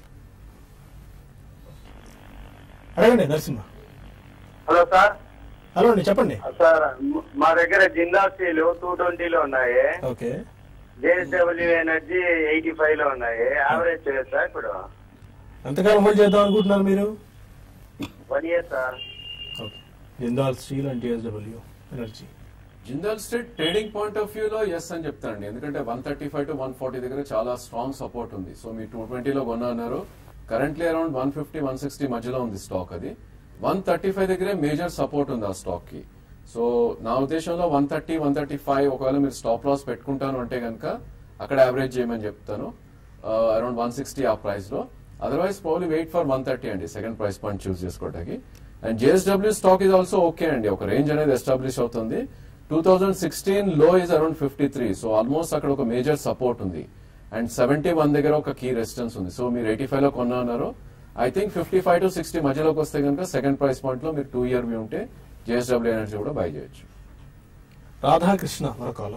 S1: అడగండి నరసింహ
S7: హలో సార్
S1: హలో అండి చెప్పండి
S7: సార్ మా దగ్గర జిందాస్టీలు టూ ట్వంటీలో ఉన్నాయి
S1: okay
S7: JSW energy eighty five లో ఉన్నాయి యావరేజ్ చేయొచ్చు సార్ ఇప్పుడు
S1: ఎంతకాలం హోల్డ్ చేద్దాం అనుకుంటున్నారు మీరు
S7: one year sir
S1: okay Jindal steel and GSW energy
S3: Jindal state trading point of view లో ఎస్ అని చెప్తానండి ఎందుకంటే one thirty five to one forty దగ్గర చాలా స్ట్రాంగ్ సపోర్ట్ ఉంది సో మీరు టూ ట్వంటీలో కొన్నారు currently around one fifty one sixty మధ్యలో ఉంది స్టాక్ అది వన్ థర్టీ ఫైవ్ దగ్గరే మేజర్ సపోర్ట్ ఉంది ఆ స్టాక్ కి సో నా ఉద్దేశంలో one thirty one thirty five ఒకవేళ మీరు స్టాప్ లాస్ పెట్టుకుంటాను అంటే కనుక అక్కడ యావరేజ్ చేయమని చెప్తాను అరౌండ్ వన్ సిక్స్టీ ఆ ప్రైస్ లో otherwise probably wait for one thirty అండి సెకండ్ ప్రైస్ పాయింట్ చూస్ చేసుకోవడానికి అండ్ జేఎస్డబ్ల్యూ స్టాక్ ఇది ఆల్సో ఓకే అండి ఒక రేంజ్ అనేది ఎస్టాబ్లిష్ అవుతుంది టూ థౌజండ్ సిక్స్టీన్ లో is around fifty three so almost అక్కడ ఒక మేజర్ సపోర్ట్ ఉంది అండ్ సెవెంటీ వన్ దగ్గర ఒక కీ రెసిస్టెన్స్ ఉంది సో మీరు ఎయిటీ ఫైవ్ లో కొన్నారు I think fifty five to sixty మధ్యలోకి వస్తే కనుక సెకండ్ ప్రైస్ పాయింట్ లో మీరు టూ ఇయర్ వ్యూ ఉంటే జేఎస్డబ్ల్యూ ఎనర్జీ కూడా బై చేయొచ్చు
S1: రాధాకృష్ణ మరొకరు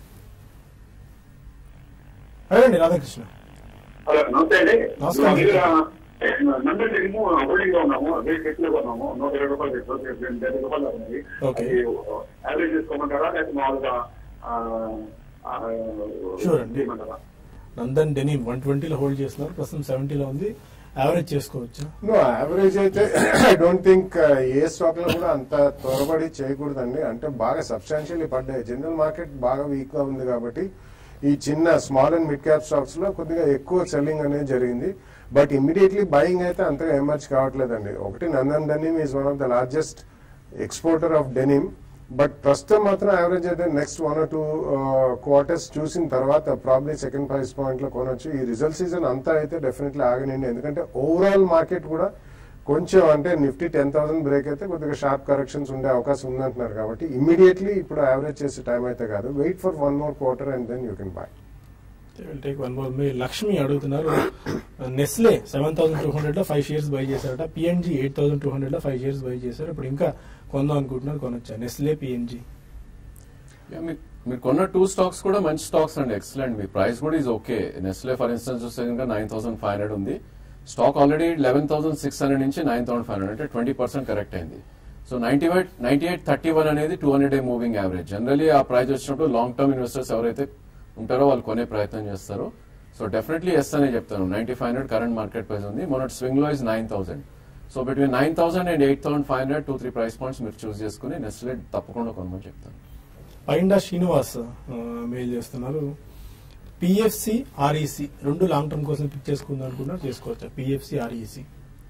S1: అడగండి రాధాకృష్ణ
S8: హలో నమస్తే అండి
S1: నమస్కారం.
S8: మా దగ్గర నంబర్ టెలిమో హోల్డింగ్ లో ఉన్నాము అదే చెట్లు కొన్నాము నూట ఇరవై రూపాయలు పెట్టు డెబ్బై రూపాయలు ఉంది
S1: ఓకే.
S8: అది యావరేజ్ చేసుకోమంటారా లేకపోతే మామూలుగా ఆ, ఆ,
S1: Sure అండి.
S8: చేయమంటారా
S1: నందన్ డెనిమ్ వన్ ట్వంటీలో హోల్డ్ చేస్తున్నారు ప్రస్తుతం సెవెంటీలో ఉంది యావరేజ్ చేసుకోవచ్చా
S2: నో యావరేజ్ అయితే I don't think a stock లో కూడా అంత త్వరపడి చేయకూడదండి అంటే బాగా సబ్స్టాన్షియల్లీ పడ్డాయి జనరల్ మార్కెట్ బాగా వీక్ గా ఉంది కాబట్టి ఈ చిన్న small and mid cap stocks లో కొద్దిగా ఎక్కువ సెల్లింగ్ అనేది జరిగింది బట్ ఇమీడియట్లీ బయింగ్ అయితే అంతగా ఎమర్జ్ కావట్లేదండి ఒకటి Nandan Denim is one of the largest exporter of denim but ప్రస్తుతం మాత్రం యావరేజ్ అయితే next one or two quarters చూసిన తర్వాత ప్రాబ్లీ సెకండ్ ప్రైస్ పాయింట్ లో కొనొచ్చు ఈ రిజల్ట్ సీజన్ అంతా అయితే డెఫినెట్లీ ఆగనండి ఎందుకంటే ఓవరాల్ మార్కెట్ కూడా కొంచెం అంటే నిఫ్టీ టెన్ థౌసండ్ బ్రేక్ అయితే కొద్దిగా షార్ప్ కరెక్షన్స్ ఉండే అవకాశం ఉందంటున్నారు కాబట్టి ఇమీడియట్లీ ఇప్పుడు యావరేజ్ చేసే టైం అయితే కాదు wait for one more quarter and then you can buy
S1: take one more మీ లక్ష్మి అడుగుతున్నారు Nestle seven thousand two hundred లో ఫైవ్ షేర్స్ బై చేశారట PNG eight thousand two hundred లో ఫైవ్ షేర్స్ బై చేశారు ఇప్పుడు ఇంకా కొందాం అనుకుంటున్నారు కొనొచ్చా నెస్లే పిఎన్జీ
S3: Yeah, మీ- మీరు కొన్న టూ స్టాక్స్ కూడా మంచి స్టాక్స్ అండి ఎక్సలెంట్ మీ ప్రైస్ కూడా is okay Nestle for instance చూస్తే కనుక నైన్ థౌసండ్ ఫైవ్ హండ్రెడ్ ఉంది stock already eleven thousand six hundred నుంచి నైన్ థౌసండ్ ఫైవ్ హండ్రెడ్ అంటే ట్వంటీ పర్సెంట్ కరెక్ట్ అయింది so ninety eight ninety eight thirty one అనేది two hundred day moving average generally ఆ price వచ్చినప్పుడు long term investors ఎవరైతే ఉంటారో వాళ్ళు కొనే ప్రయత్నం చేస్తారు సో డెఫినెట్లీ ఎస్ అనే చెప్తాను ninety five hundred current market price ఉంది మొన్నటి స్వింగ్ లో is nine thousand so between nine thousand and eight thousand five hundred two three price points మీరు చూస్ చేసుకుని నెస్లే తప్పకుండా కొనమని చెప్తాను
S1: పైండా శ్రీనివాస్ ఆ, మెయిల్ చేస్తున్నారు పిఎఫ్సి ఆర్ఈసి రెండు లాంగ్ టర్మ్ కోసం పిక్ చేసుకుందాం అనుకుంటున్నారు చేసుకోవచ్చా PFC REC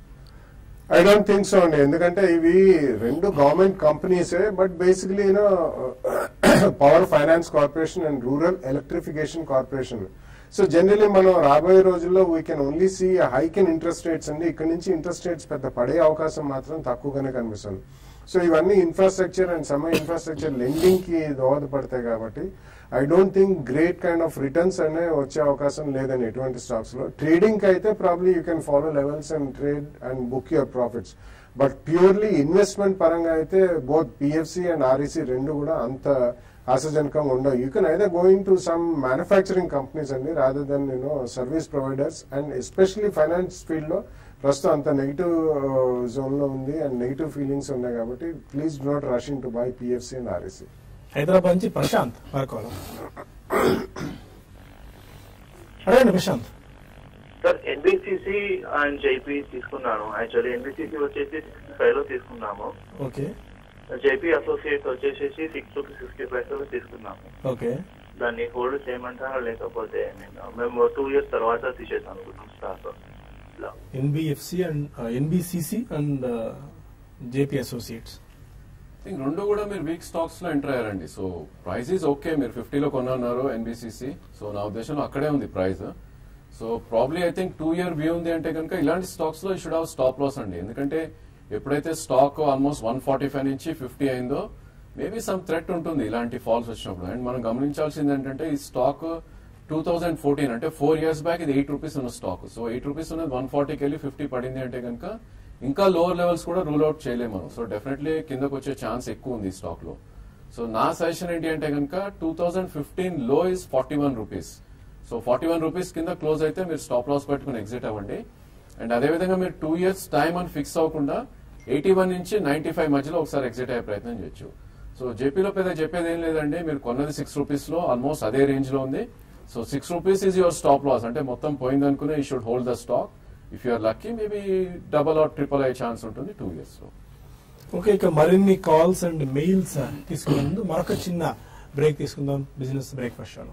S2: I don't think so అండి ఎందుకంటే ఇవి రెండు గవర్నమెంట్ కంపెనీసే but basically you know power finance corporation and rural electrification corporation so generally మనం రాబోయే రోజుల్లో we can only see hike in interest rates అండి ఇక్కడ నుంచి ఇంట్రెస్ట్ రేట్స్ పెద్ద పడే అవకాశం మాత్రం తక్కువగానే కనిపిస్తుంది సో ఇవన్నీ infrastructure and some infrastructure lending కి దోహదపడతాయి కాబట్టి I don't think great kind of returns అనే వచ్చే అవకాశం లేదని ఎటువంటి స్టాక్స్ లో ట్రేడింగ్ కి అయితే probably you can follow levels and trade and book your profits but purely investment పరంగా అయితే బోత్ పిఎఫ్సి అండ్ ఆర్ఈసి రెండు కూడా అంత ఆశాజనకంగా ఉండవు you can either going to some manufacturing companies అండి rather than you know service providers and especially finance field లో ప్రస్తుతం అంత నెగిటివ్ జోన్ లో ఉంది అండ్ నెగిటివ్ ఫీలింగ్స్ ఉన్నాయి కాబట్టి please do not rushing to buy PFC and REC
S1: Hyderabad నుంచి ప్రశాంత్ మరొకరు అడగండి Prashant
S6: sir NBCC and JP తీసుకున్నాను యాక్చువల్లీ ఎన్బిసిసి వచ్చేసి సిక్స్టీ ఫైవ్ లో తీసుకున్నాము
S1: ఓకే
S6: జేపీ అసోసియేట్ వచ్చేసేసి సిక్స్ రూపీస్ సిక్స్టీ పైసలు తీసుకున్నాము
S1: ఓకే
S6: దాన్ని హోల్డ్ చేయమంటారా లేకపోతే నేను మేము టూ ఇయర్స్ తర్వాత తీసేద్దాం అనుకుంటున్నాం స్టాక్ ఇలా
S1: NBFC and NBCC and JP associates
S3: think రెండు కూడా మీరు వీక్ స్టాక్స్ లో ఎంటర్ అయ్యారండి సో ప్రైస్ ఈజ్ ఓకే మీరు ఫిఫ్టీలో కొన్నారు ఎన్బిసిసి సో నా ఉద్దేశంలో అక్కడే ఉంది price so probably I think two year view ఉంది అంటే కనుక ఇలాంటి స్టాక్స్ లో షుడ్ హావ్ స్టాప్ లాస్ అండి ఎందుకంటే ఎప్పుడైతే stock almost one forty five నుంచి ఫిఫ్టీ అయిందో మేబీ సమ్ థ్రెట్ ఉంటుంది ఇలాంటి ఫాల్స్ వచ్చినప్పుడు అండ్ మనం గమనించాల్సింది ఏంటంటే ఈ స్టాక్ టూ థౌసండ్ ఫోర్టీన్ అంటే ఫోర్ ఇయర్స్ బ్యాక్ ఇది ఎయిట్ రూపీస్ ఉన్న స్టాక్ సో ఎయిట్ రూపీస్ ఉన్నది వన్ ఫార్టీకి వెళ్ళి ఫిఫ్టీ పడింది అంటే కనుక ఇంకా లోవర్ లెవెల్స్ కూడా రూల్ అవుట్ చేయలేము మనం సో డెఫినెట్లీ కిందకు వచ్చే ఛాన్స్ ఎక్కువ ఉంది ఈ స్టాక్ లో సో నా సజెషన్ ఏంటి అంటే కనుక టూ థౌసండ్ ఫిఫ్టీన్ లో is forty one rupees so forty one rupees కింద క్లోజ్ అయితే మీరు స్టాప్ లాస్ పెట్టుకుని ఎగ్జిట్ అవ్వండి అండ్ అదేవిధంగా మీరు టూ ఇయర్స్ టైం అని ఫిక్స్ అవ్వకుండా ఎయిటీ వన్ నుంచి నైన్టీ ఫైవ్ మధ్యలో ఒకసారి ఎగ్జిట్ అయ్యే ప్రయత్నం చేయొచ్చు సో జేపీలో పెద్ద చెప్పేది ఏం లేదండి మీరు కొన్నది సిక్స్ రూపీస్ లో ఆల్మోస్ట్ అదే రేంజ్ లో ఉంది so six rupees is your stop loss అంటే మొత్తం పోయింది అనుకునే you should hold the stock if you're lucky maybe double or triple అయ్యే ఛాన్స్ ఉంటుంది టూ ఇయర్స్ లో
S1: ఓకే ఇక మరిన్ని కాల్స్ అండ్ మెయిల్స్ తీసుకునే ముందు మరొక చిన్న బ్రేక్ తీసుకుందాం బిజినెస్ బ్రేక్ఫాస్ట్ షోలో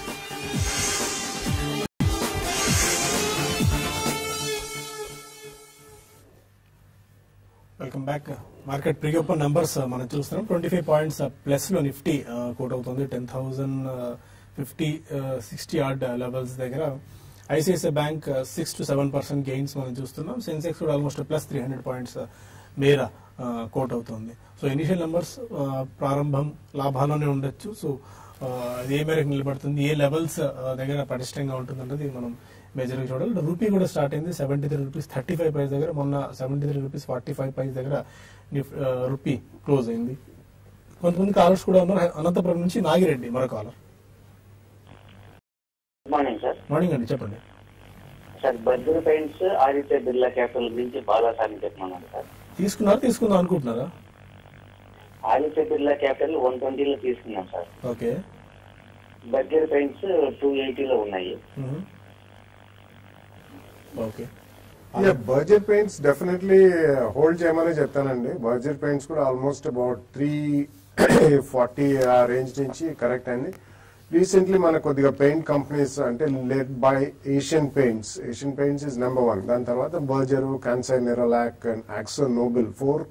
S1: వెల్కమ్ బ్యాక్ మార్కెట్ ప్రిగప్ నంబర్స్ మనం చూస్తున్నాం ట్వంటీ ఫైవ్ పాయింట్స్ ప్లస్ లో నిఫ్టీ కోట్ అవుతుంది ten thousand fifty sixty odd levels దగ్గర ICICI bank six to seven percent gains మనం చూస్తున్నాం సెన్సెక్స్ కూడా almost plus three hundred points మేర కోట్ అవుతుంది సో ఇనిషియల్ నెంబర్స్ ప్రారంభం లాభాల్లోనే ఉండొచ్చు సో అది ఏ మేరకు నిలబడుతుంది ఏ లెవెల్స్ దగ్గర పటిష్టంగా ఉంటుందన్నది మనం మేజర్గా చూడాలి రూపీ కూడా స్టార్ట్ అయింది seventy three rupees thirty five price దగ్గర మొన్న seventy three rupees forty five price దగ్గర రూపీ క్లోజ్ అయింది కొంతమంది కాలర్స్ కూడా ఉన్నారు అనంతపురం నుంచి నాగిరెడ్డి మరో caller
S9: good morning sir
S1: morning అండి చెప్పండి
S9: sir Berger paints Aditya Birla capital గురించి బాగా సార్లు చెప్పమన్నారు సార్
S1: తీసుకున్నారు తీసుకుందాం అనుకుంటున్నారా
S9: ఆదిత్య బిర్లా క్యాపిటల్ వన్ ట్వంటీలో తీసుకున్నాం sir
S1: okay
S9: Berger paints two ఎయిటీలో ఉన్నాయి
S1: okay
S2: Berger paints definitely hold చేయమని చెప్తానండి బర్జర్ పెయింట్స్ కూడా ఆల్మోస్ట్ అబౌట్ త్రీ ఫార్టీ ఆ రేంజ్ నుంచి కరెక్ట్ అయింది రీసెంట్లీ మన కొద్దిగా పెయింట్ కంపెనీస్ అంటే led by Asian paints Asian paints is number one దాని తర్వాత Berger Kansai Nerolac and Akzo Nobel four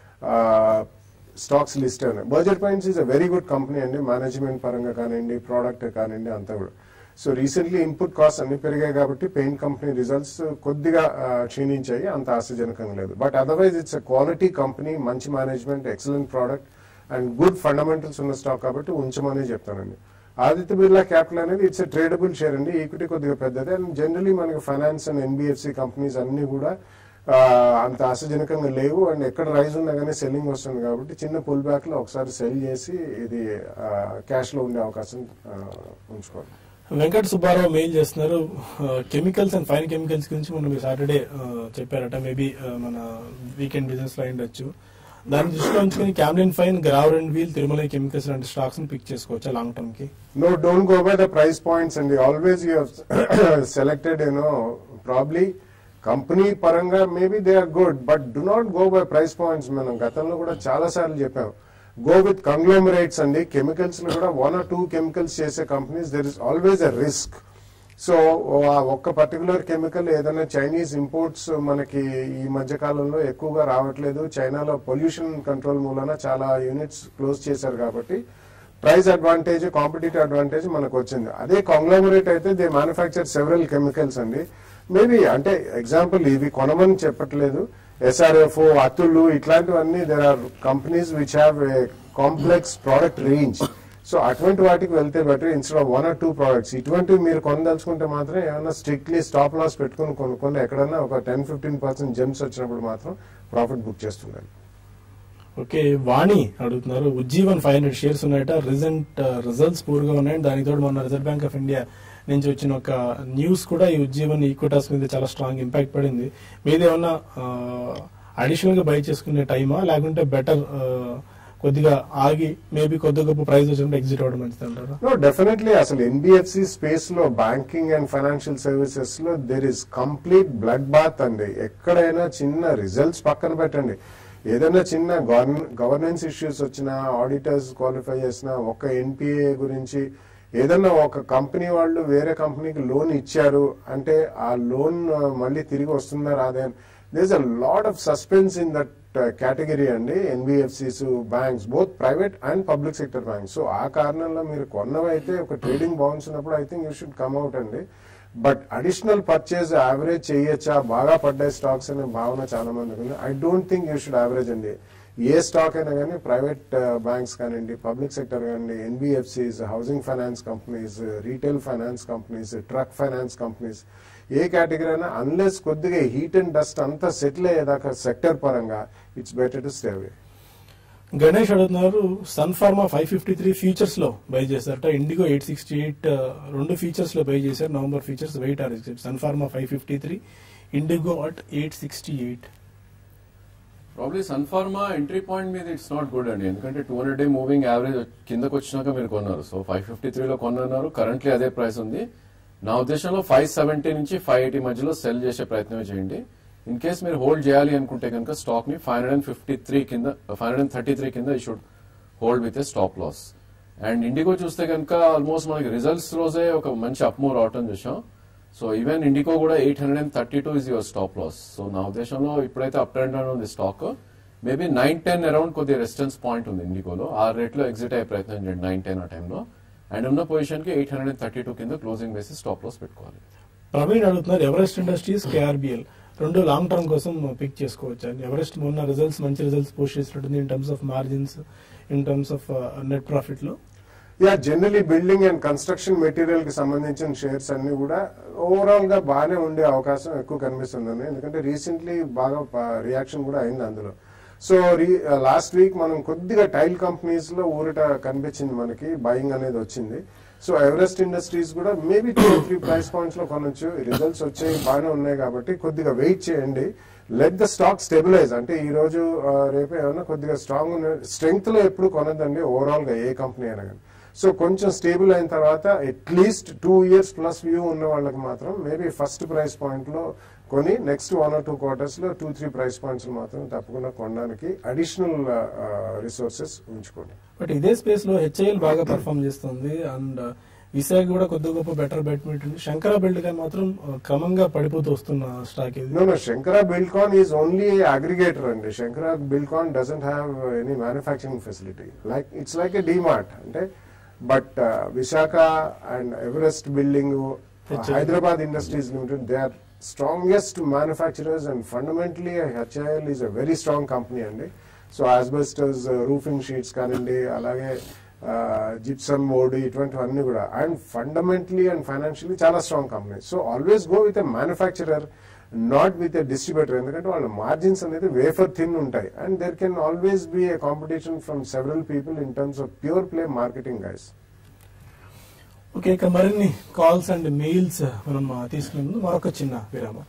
S2: stocks list ఉన్నాయి Berger paints is a very good company అండి మేనేజ్మెంట్ పరంగా కానివ్వండి ప్రోడక్ట్ కానివ్వండి అంతా కూడా సో రీసెంట్లీ ఇన్పుట్ కాస్ట్ అన్ని పెరిగాయి కాబట్టి పెయింట్ కంపెనీ రిజల్ట్స్ కొద్దిగా ఆ, క్షీణించాయి అంత ఆశాజనకంగా లేదు but otherwise it's a quality company మంచి management excellent product and good fundamentals ఉన్న స్టాక్ కాబట్టి ఉంచమని చెప్తానండి ఆదిత్య బిర్లా క్యాపిటల్ అనేది ఇట్స్ ట్రేడబుల్ షేర్ అండి ఈక్విటీ కొద్దిగా పెద్దది అండ్ జనరలీ మనకి ఫైనాన్స్ అండ్ ఎన్బిఎఫ్సి కంపెనీస్ అన్ని కూడా ఆ, అంత ఆశాజనకంగా లేవు అండ్ ఎక్కడ రైజ్ ఉన్నా కానీ సెల్లింగ్ వస్తుంది కాబట్టి చిన్న పుల్ బ్యాక్ లో ఒకసారి సెల్ చేసి ఇది క్యాష్ లో ఉండే అవకాశం ఆ, ఉంచుకోవాలి
S1: వెంకట సుబ్బారావు మెయిల్ చేస్తున్నారు కెమికల్స్ అండ్ ఫైన్ కెమికల్స్ గురించి మనం సాటర్డే చెప్పారట మేబీ మన వీకెండ్ బిజినెస్ లో ఉండొచ్చు దాన్ని దృష్టిలో ఉంచుకొని క్యామ్లిన్ ఫైన్ గ్రావర్ అండ్ వీల్ తిరుమల కెమికల్స్ లాంటి స్టాక్స్ ని పిక్ చేసుకోవచ్చా లాంగ్ టర్మ్ కి
S2: No, don't go by the price points and always you have selected, you know, probably company పరంగా maybe they are good but do not go by price points మనం గతంలో కూడా చాలా సార్లు చెప్పాం గో విత్ కంగ్లోమరేట్స్ అండి chemicals లో కూడా వన్ ఆర్ టూ కెమికల్స్ చేసే companies there is always a risk so ఆ ఒక్క పర్టికులర్ కెమికల్ ఏదైనా చైనీస్ ఇంపోర్ట్స్ మనకి ఈ మధ్య కాలంలో ఎక్కువగా రావట్లేదు చైనాలో పొల్యూషన్ కంట్రోల్ మూలన చాలా యూనిట్స్ క్లోజ్ చేశారు కాబట్టి ప్రైస్ అడ్వాంటేజ్ కాంపిటేటివ్ అడ్వాంటేజ్ మనకు వచ్చింది అదే కాంగ్లోమరేట్ అయితే దే మ్యానుఫ్యాక్చర్ సెవెరల్ కెమికల్స్ అండి మేబీ అంటే ఎగ్జాంపుల్ ఇవి కొనమని చెప్పట్లేదు ఎస్ఆర్ఎఫ్ అతులు ఇట్లాంటివన్నీ there are companies which have a complex product range so అటువంటి వాటికి వెళ్తే better instead of one or two products ఇటువంటివి మీరు కొనదలుచుకుంటే మాత్రం ఏమైనా స్ట్రిక్ట్లీ స్టాప్ లాస్ పెట్టుకుని కొనుక్కొని ఎక్కడన్నా ఒక టెన్ ఫిఫ్టీన్ పర్సెంట్ జెమ్స్ వచ్చినప్పుడు మాత్రం ప్రాఫిట్ బుక్ చేస్తున్నారు
S1: ఓకే వాణి అడుగుతున్నారు ఉజ్జీవన్ ఫైవ్ హండ్రెడ్ షేర్స్ ఉన్నాయట రీసెంట్ రిజల్ట్స్ పూర్గా ఉన్నాయి దానికి తోడు మొన్న రిజర్వ్ బ్యాంక్ ఆఫ్ ఇండియా నుంచి వచ్చిన ఒక న్యూస్ కూడా ఈ ఉజ్జీవన్ ఈక్విటాస్ మీద చాలా స్ట్రాంగ్ ఇంపాక్ట్ పడింది మీదేమన్నా అడిషనల్ గా బై చేసుకునే టైమా లేకుంటే బెటర్ కొద్దిగా ఆగి మేబీ కొద్ది గొప్ప ప్రైస్ వచ్చినప్పుడు ఎగ్జిట్ అవ్వడం మంచిది అంటారా
S2: నో డెఫినెట్లీ అసలు ఎన్బిఎఫ్సి స్పేస్ లో బ్యాంకింగ్ అండ్ ఫైనాన్షియల్ సర్వీసెస్ లో there is complete blood bath అండి ఎక్కడైనా చిన్న రిజల్ట్స్ పక్కన పెట్టండి ఏదైనా చిన్న గవర్నెన్స్ ఇష్యూస్ వచ్చినా ఆడిటర్స్ క్వాలిఫై చేసినా ఒక ఎన్పిఏ గురించి ఏదన్నా ఒక కంపెనీ వాళ్ళు వేరే కంపెనీకి లోన్ ఇచ్చారు అంటే ఆ లోన్ మళ్ళీ తిరిగి వస్తుందా రాదే does a lot of suspense in that category అండి NBFCs banks both private and public sector banks so ఆ కారణంలో మీరు కొన్నవైతే ఒక ట్రేడింగ్ బాగుంచినప్పుడు I think you should come out అండి బట్ అడిషనల్ పర్చేజ్ యావరేజ్ చేయొచ్చా బాగా పడ్డాయి స్టాక్స్ అనే భావన చాలా మందికి ఉంది I don't think you should average అండి ఏ స్టాక్ అయినా కానీ ప్రైవేట్ బ్యాంక్స్ కానివ్వండి పబ్లిక్ సెక్టర్ కానివ్వండి NBFCs housing finance companies retail finance companies truck finance companies ఏ కేటగిరీ అయినా అన్లెస్ కొద్దిగా హీట్ అండ్ డస్ట్ అంతా సెటిల్ అయ్యేదాకా సెక్టర్ పరంగా it's better to stay away
S1: Ganesh అడుగుతున్నారు Sun Pharma five fifty three futures లో బై చేశారట ఇండిగో ఎయిట్ సిక్స్టీ ఎయిట్ రెండు ఫీచర్స్ లో బై చేశారు November futures wait or Sun Pharma five fifty three IndiGo at eight sixty eight
S3: probably sun pharma entry point మీద it's not good అండి ఎందుకంటే two hundred day moving average కిందకు వచ్చినాక మీరు కొన్నారు సో ఫైవ్ ఫిఫ్టీ త్రీలో కొన్నారు కరెంట్లీ అదే ప్రైస్ ఉంది నా ఉద్దేశంలో ఫైవ్ సెవెంటీ నుంచి ఫైవ్ ఎయిటీ మధ్యలో సెల్ చేసే ప్రయత్నం చేయండి ఇన్ కేస్ మీరు హోల్డ్ చేయాలి అనుకుంటే కనుక స్టాక్ ని five hundred and fifty three కింద five hundred and thirty three కింద ఈ should hold with a stop loss and IndiGo చూస్తే కనుక ఆల్మోస్ట్ మనకి రిజల్ట్స్ రోజే ఒక మంచి అప్మూవ్ రావటం చూసాం సో ఈవెన్ ఇండిగో కూడా eight hundred and thirty two is your stop loss so నా ఉద్దేశంలో ఇప్పుడైతే అప్ ట్రెండ్ ఉంది stock maybe nine ten around కొద్దిగా రెసిస్టెన్స్ పాయింట్ ఉంది ఇండిగోలో ఆ రేట్లో ఎగ్జిట్ అయ్యే ప్రయత్నం చేయండి నైన్ టెన్ ఆ టైంలో అండ్ ఉన్న పొజిషన్ కి eight hundred and thirty two కింద క్లోజింగ్ బేసిస్ స్టాప్ లాస్ పెట్టుకోవాలి
S1: ప్రవీణ్ అడుగుతున్నారు ఎవరెస్ట్ ఇండస్ట్రీస్ కేఆర్బిఎల్ రెండు లాంగ్ టర్మ్ కోసం పిక్ చేసుకోవచ్చు అండి ఎవరెస్ట్ మొన్న రిజల్ట్స్ మంచి రిజల్ట్స్ పోస్ట్ చేసినట్టుంది in terms of margins in terms of net profit లో
S2: yeah generally building and construction material కి సంబంధించిన షేర్స్ అన్ని కూడా ఓవరాల్ గా బాగానే ఉండే అవకాశం ఎక్కువ కనిపిస్తుందండి ఎందుకంటే రీసెంట్లీ బాగా రియాక్షన్ కూడా అయింది అందులో సో లాస్ట్ వీక్ మనం కొద్దిగా టైల్ కంపెనీస్ లో ఊరట కనిపించింది మనకి బయింగ్ అనేది వచ్చింది సో ఎవరెస్ట్ ఇండస్ట్రీస్ కూడా maybe two three price points లో కొనొచ్చు రిజల్ట్స్ వచ్చాయి బాగానే ఉన్నాయి కాబట్టి కొద్దిగా వెయిట్ చేయండి లెట్ ద స్టాక్ స్టెబిలైజ్ అంటే ఈ రోజు ఆ, రేపు ఏమైనా కొద్దిగా స్ట్రాంగ్ ఉన్న స్ట్రెంగ్త్ లో ఎప్పుడు కొనద్దండి ఓవరాల్ గా ఏ కంపెనీ అయినా కానీ సో కొంచెం స్టేబుల్ అయిన తర్వాత at least two years plus view ఉన్న వాళ్ళకి మాత్రం మేబీ ఫస్ట్ ప్రైస్ పాయింట్ లో కొని next one or two quarters లో టూ త్రీ ప్రైస్ పాయింట్స్ మాత్రం తప్పకుండా కొనడానికి అడిషనల్ రిసోర్సెస్ ఉంచుకోండి
S1: బట్ ఇదే స్పేస్ లో హెచ్ఐఎల్ బాగా పర్ఫామ్ చేస్తుంది అండ్ విశాఖ కూడా కొద్ది గొప్ప బెటర్ బెట్ ఉంటుంది శంకర బిల్డ్ గా మాత్రం uh, క్రమంగా పడిపోతూ వస్తున్న స్టాక్ ఇది
S2: No, no, Shankara Buildcon is only a aggregator and Shankara Buildcon doesn't have uh, any manufacturing facility. Like it's like a DMart, అంటే but uh, Vishaka and Everest Building, uh,
S1: HIL.
S2: Hyderabad Industries Limited, they are strongest manufacturers and fundamentally HIL is a very strong company అండి so asbestos uh, roofing sheets కానివ్వండి అలాగే gypsum board ఇటువంటివన్నీ కూడా and fundamentally and financially చాలా strong company so always go with a manufacturer not with a distributor ఎందుకంటే వాళ్ళ margins అనేది wafer thin ఉంటాయి and there can always be a competition from several people in terms of pure play marketing guys
S1: okay ఇక మరిన్ని calls and mails మనం uh, తీసుకునే ముందు మరొక చిన్న విరామం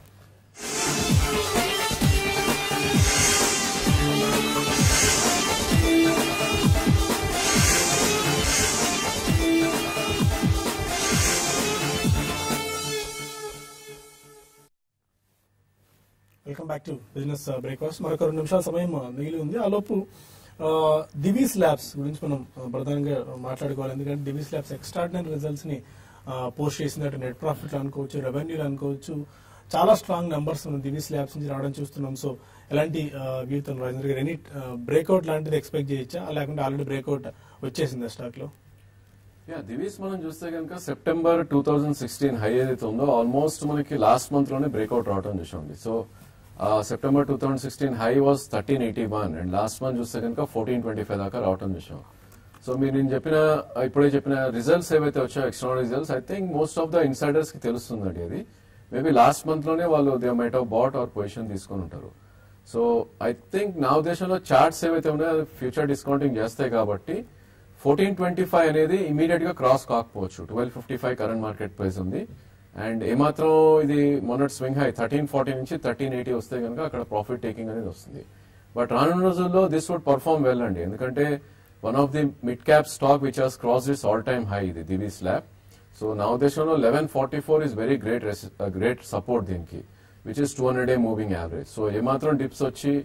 S1: welcome back to business breakfast మరొక రెండు నిమిషాల సమయం uh, మిగిలి ఉంది ఆ లోపు దివీస్ ల్యాబ్స్ గురించి మనం uh, ప్రధానంగా మాట్లాడుకోవాలి ఎందుకంటే దివీస్ ల్యాబ్స్ ఎక్స్ట్రాడినరీ రిజల్ట్స్ ని పోస్ట్ చేసిందంటే నెట్ ప్రాఫిట్ అనుకోవచ్చు రెవెన్యూలు అనుకోవచ్చు చాలా స్ట్రాంగ్ నెంబర్స్ మనం దివీస్ ల్యాబ్స్ నుంచి రావడం చూస్తున్నాం సో ఎలాంటి వ్యూతో రాజేంద్ర గారు ఎనీ బ్రేక్అవుట్ లాంటిది ఎక్స్పెక్ట్ చేయొచ్చా లేకుంటే ఆల్రెడీ బ్రేక్అవుట్ వచ్చేసింది స్టాక్ లో
S3: యా దివీస్ మనం చూస్తే కనుక September two thousand sixteen high ఏదైతే ఉందో ఆల్మోస్ట్ మనకి లాస్ట్ మంత్ లోనే బ్రేక్అవుట్ రావడం చూసాం so September two thousand sixteen high was thirteen eighty one and last month చూస్తే కనుక ఫోర్టీన్ ట్వంటీ ఫైవ్ దాకా రావడం చూసాం సో మీరు నేను చెప్పిన ఇప్పుడే చెప్పిన రిజల్ట్స్ ఏవైతే వచ్చాయో external results I think most of the insiders కి తెలుస్తుందండి అది మేబీ లాస్ట్ మంత్ లోనే వాళ్ళు they might of bought or position తీసుకొని ఉంటారు సో ఐ థింక్ నా ఉద్దేశంలో చార్ట్స్ ఏవైతే ఉన్నాయో అది ఫ్యూచర్ డిస్కౌంటింగ్ చేస్తాయి కాబట్టి ఫోర్టీన్ ట్వంటీ ఫైవ్ అనేది ఇమీడియట్ గా క్రాస్ కాకపోవచ్చు twelve fifty five current market price ఉంది అండ్ ఏమాత్రం ఇది మొన్నటి స్వింగ్ హై థర్టీన్ ఫార్టీ నుంచి థర్టీన్ ఎయిటీ వస్తే కనుక అక్కడ ప్రాఫిట్ టేకింగ్ అనేది వస్తుంది బట్ రానున్న రోజుల్లో దిస్ వుడ్ పర్ఫార్మ్ వెల్ అండి ఎందుకంటే one of the mid cap stock which has cross this all time high ఇది దివీ స్లాబ్ సో నా ఉద్దేశంలో eleven forty four is very great great support దీనికి which is two hundred a moving average so ఏమాత్రం dips వచ్చి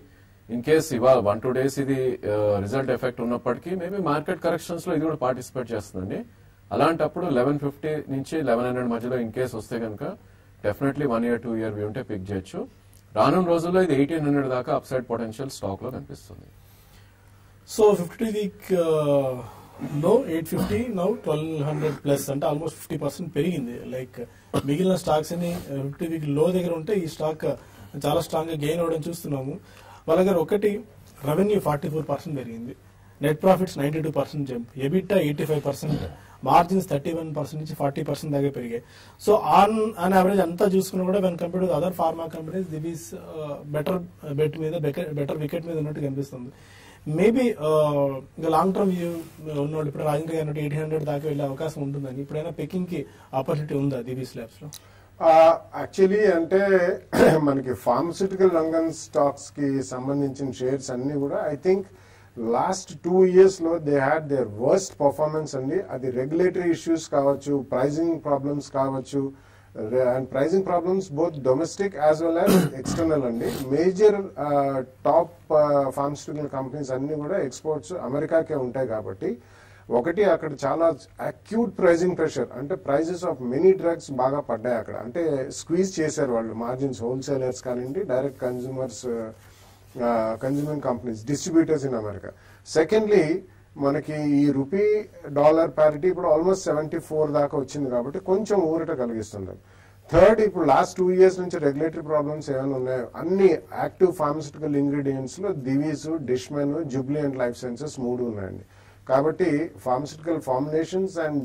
S3: in case ఇవాళ one two days ఇది result effect ఉన్నప్పటికీ maybe market corrections లో ఇది కూడా పార్టిసిపేట్ చేస్తుందండి అలాంటప్పుడు లెవెన్ ఫిఫ్టీ నుంచి లెవెన్ హండ్రెడ్ మధ్యలో ఇన్ కేస్ వస్తే కనుక definitely one year two year view ఉంటే పిక్ చేయొచ్చు రానున్న రోజుల్లో ఇది ఎయిటీన్ హండ్రెడ్ దాకా అప్సైడ్ పొటెన్షియల్ స్టాక్ లో కనిపిస్తుంది
S1: సో ఫిఫ్టీ వీక్ లో eight fifty now twelve hundred plus అంటే ఆల్మోస్ట్ ఫిఫ్టీ పర్సెంట్ పెరిగింది లైక్ మిగిలిన స్టాక్స్ అని ఫిఫ్టీ వీక్ లో దగ్గర ఉంటే ఈ స్టాక్ చాలా స్ట్రాంగ్ గా గెయిన్ అవ్వడం చూస్తున్నాము వాళ్ళ దగ్గర ఒకటి రెవెన్యూ ఫార్టీ ఫోర్ పర్సెంట్ పెరిగింది net profits ninety two percent jump EBITDA eighty five percent margins thirty one percent నుంచి ఫార్టీ పర్సెంట్ దాకా పెరిగాయి సో ఆన్ ఆన్ యావరేజ్ అంతా చూసుకున్నా కూడా when compare to other pharma companies Divi's better bet మీద better wicket మీద ఉన్నట్టు కనిపిస్తుంది మేబీ ఇంకా లాంగ్ టర్మ్ వ్యూ ఉన్నోళ్ళు ఇప్పుడు రాజేంద్ర గారు అన్నట్టు ఎయిట్ హండ్రెడ్ దాకా వెళ్ళే అవకాశం ఉంటుందని ఇప్పుడైనా పికింగ్ కి ఆపర్చునిటీ ఉందా దివీస్ ల్యాబ్స్ లో
S2: యాక్చువల్లీ అంటే మనకి ఫార్మస్యూటికల్ రంగం స్టాక్స్ కి సంబంధించిన షేర్స్ అన్ని కూడా I think last two years లో they had their worst performance అండి అది రెగ్యులేటరీ ఇష్యూస్ కావచ్చు ప్రైజింగ్ ప్రాబ్లమ్స్ కావచ్చు and pricing problems both domestic as well as external అండి మేజర్ టాప్ ఫార్మస్యూటికల్ కంపెనీస్ అన్ని కూడా ఎక్స్పోర్ట్స్ అమెరికాకే ఉంటాయి కాబట్టి ఒకటి అక్కడ చాలా అక్యూట్ ప్రైజింగ్ ప్రెషర్ అంటే ప్రైజెస్ ఆఫ్ మెనీ డ్రగ్స్ బాగా పడ్డాయి అక్కడ అంటే స్క్వీజ్ చేశారు వాళ్ళు మార్జిన్స్ హోల్సేలర్స్ కానివ్వండి direct consumers consuming companies distributors in America secondly మనకి ఈ రూపీ డాలర్ ప్యారిటీ ఇప్పుడు ఆల్మోస్ట్ సెవెంటీ ఫోర్ దాకా వచ్చింది కాబట్టి కొంచెం ఊరట కలిగిస్తుంది థర్డ్ ఇప్పుడు లాస్ట్ టూ ఇయర్స్ నుంచి రెగ్యులేటరీ ప్రాబ్లమ్స్ ఏమైనా ఉన్నాయో అన్ని యాక్టివ్ ఫార్మస్యూటికల్ ఇంగ్రీడియంట్స్ లో Divi's Dishman Jubilant and life sciences మూడు ఉన్నాయండి కాబట్టి pharmaceutical formulations and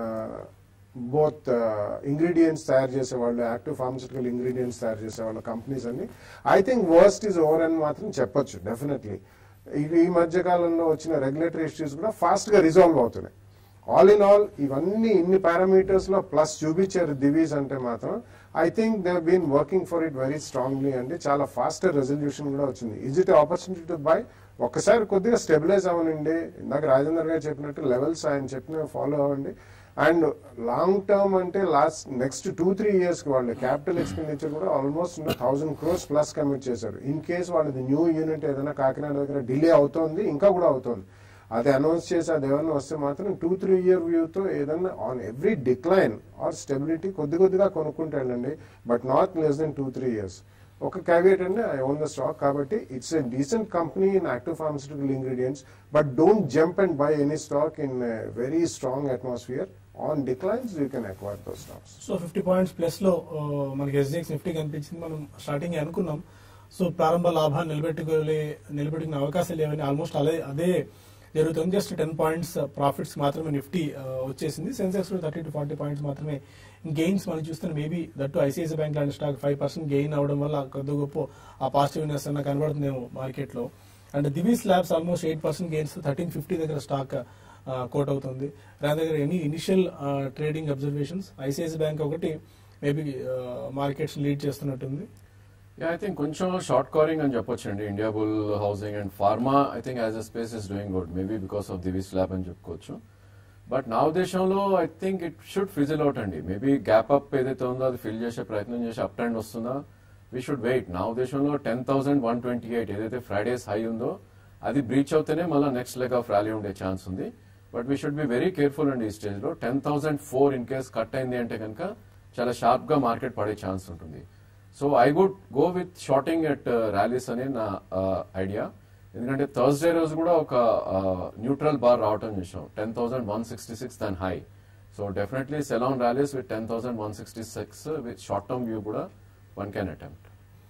S2: both ingredients తయారు చేసే వాళ్ళు యాక్టివ్ ఫార్మస్యూటికల్ ఇంగ్రీడియంట్స్ తయారు చేసే వాళ్ళ కంపెనీస్ అన్ని I think worst is over అని మాత్రం చెప్పొచ్చు డెఫినెట్లీ ఇది ఈ మధ్య కాలంలో వచ్చిన రెగ్యులేటరీ ఇష్యూస్ కూడా ఫాస్ట్ గా రిజాల్వ్ అవుతున్నాయి ఆల్ ఇన్ ఆల్ ఇవన్నీ ఇన్ని పారామీటర్స్ లో ప్లస్ చూపించారు దివీస్ అంటే మాత్రం I think they been working for it very strongly అండి చాలా ఫాస్టర్ రెజల్యూషన్ కూడా వచ్చింది is it opportunity to buy ఒక్కసారి కొద్దిగా స్టెబిలైజ్ అవ్వనండి ఇందాక రాజేందర్ గారు చెప్పినట్టు లెవెల్స్ ఆయన చెప్పిన ఫాలో అవ్వండి అండ్ లాంగ్ టర్మ్ అంటే last next two three years కి వాళ్ళు క్యాపిటల్ ఎక్స్పెండిచర్ కూడా almost thousand crores plus commit చేశారు ఇన్ కేస్ వాళ్ళది న్యూ యూనిట్ ఏదైనా కాకినాడ దగ్గర డిలే అవుతోంది ఇంకా కూడా అవుతోంది అది అనౌన్స్ చేసి అది ఏమన్నా వస్తే మాత్రం టూ త్రీ ఇయర్ వ్యూతో ఏదన్నా on every decline or stability కొద్ది కొద్దిగా కొనుక్కుంటాడండి but not less than two three years ఒక క్యావియేట్ అండి ఐ ఓన్ ద స్టాక్ కాబట్టి it's a decent company in active pharmaceutical ingredients but don't jump and buy any stock in very strong atmosphere on declines you can acquire those stocks
S1: so fifty points plus లో ఆ, మనకి SDX Nifty కనిపించింది మనం starting అనుకున్నాం so ప్రారంభ లాభాన్ని నిలబెట్టుకోలే నిలబెట్టుకునే అవకాశాలు లేవని ఆల్మోస్ట్ అదే అదే జరుగుతుంది జస్ట్ టెన్ పాయింట్స్ ప్రాఫిట్స్ మాత్రమే నిఫ్టీ ఆ, వచ్చేసింది Sensex thirty to forty points మాత్రమే గెయిన్స్ మనం చూస్తే మేబీ దట్టు ఐసిఐసి బ్యాంక్ లాంటి స్టాక్ ఫైవ్ పర్సెంట్ గెయిన్ అవడం వల్ల కొద్ది గొప్ప ఆ పాజిటివ్నెస్ అన్న కనబడుతుందేమో మార్కెట్ లో and Divi's labs almost eight percent gains thirteen fifty దగ్గర స్టాక్ కోట్ అవుతుంది దాని దగ్గర any initial trading observations ICICI bank ఒకటి మేబీ మార్కెట్స్ లీడ్ చేస్తున్నట్టుంది
S3: యా ఐ థింక్ కొంచెం షార్ట్ కవరింగ్ అని చెప్పొచ్చు అండి India bull housing and pharma I think as a space is doing good maybe because of Divi's lab అని చెప్పుకోవచ్చు but నా ఉద్దేశంలో I think it should fizzle out అండి మేబీ గ్యాప్ అప్ ఏదైతే ఉందో అది ఫిల్ చేసే ప్రయత్నం చేసి అప్ ట్రెండ్ వస్తుందా వీ షుడ్ వెయిట్ నా ఉద్దేశంలో ten thousand one twenty eight ఏదైతే ఫ్రైడేస్ హై ఉందో అది బ్రీచ్ అవుతేనే మళ్ళీ నెక్స్ట్ లెగ్ ఆఫ్ ర్యాలీ ఉండే ఛాన్స్ ఉంది but we should be very careful అండి ఈ స్టేజ్ లో ten thousand four in case cut అయింది అంటే కనుక చాలా షార్ప్ గా మార్కెట్ పడే ఛాన్స్ ఉంటుంది so I would go with shorting at rallies అనే నా ఐడియా ఎందుకంటే థర్స్డే రోజు కూడా ఒక న్యూట్రల్ బార్ రావటం చూసాం ten thousand one sixty six than high so definitely sell on rallies with ten thousand one sixty six with short term view కూడా one can attempt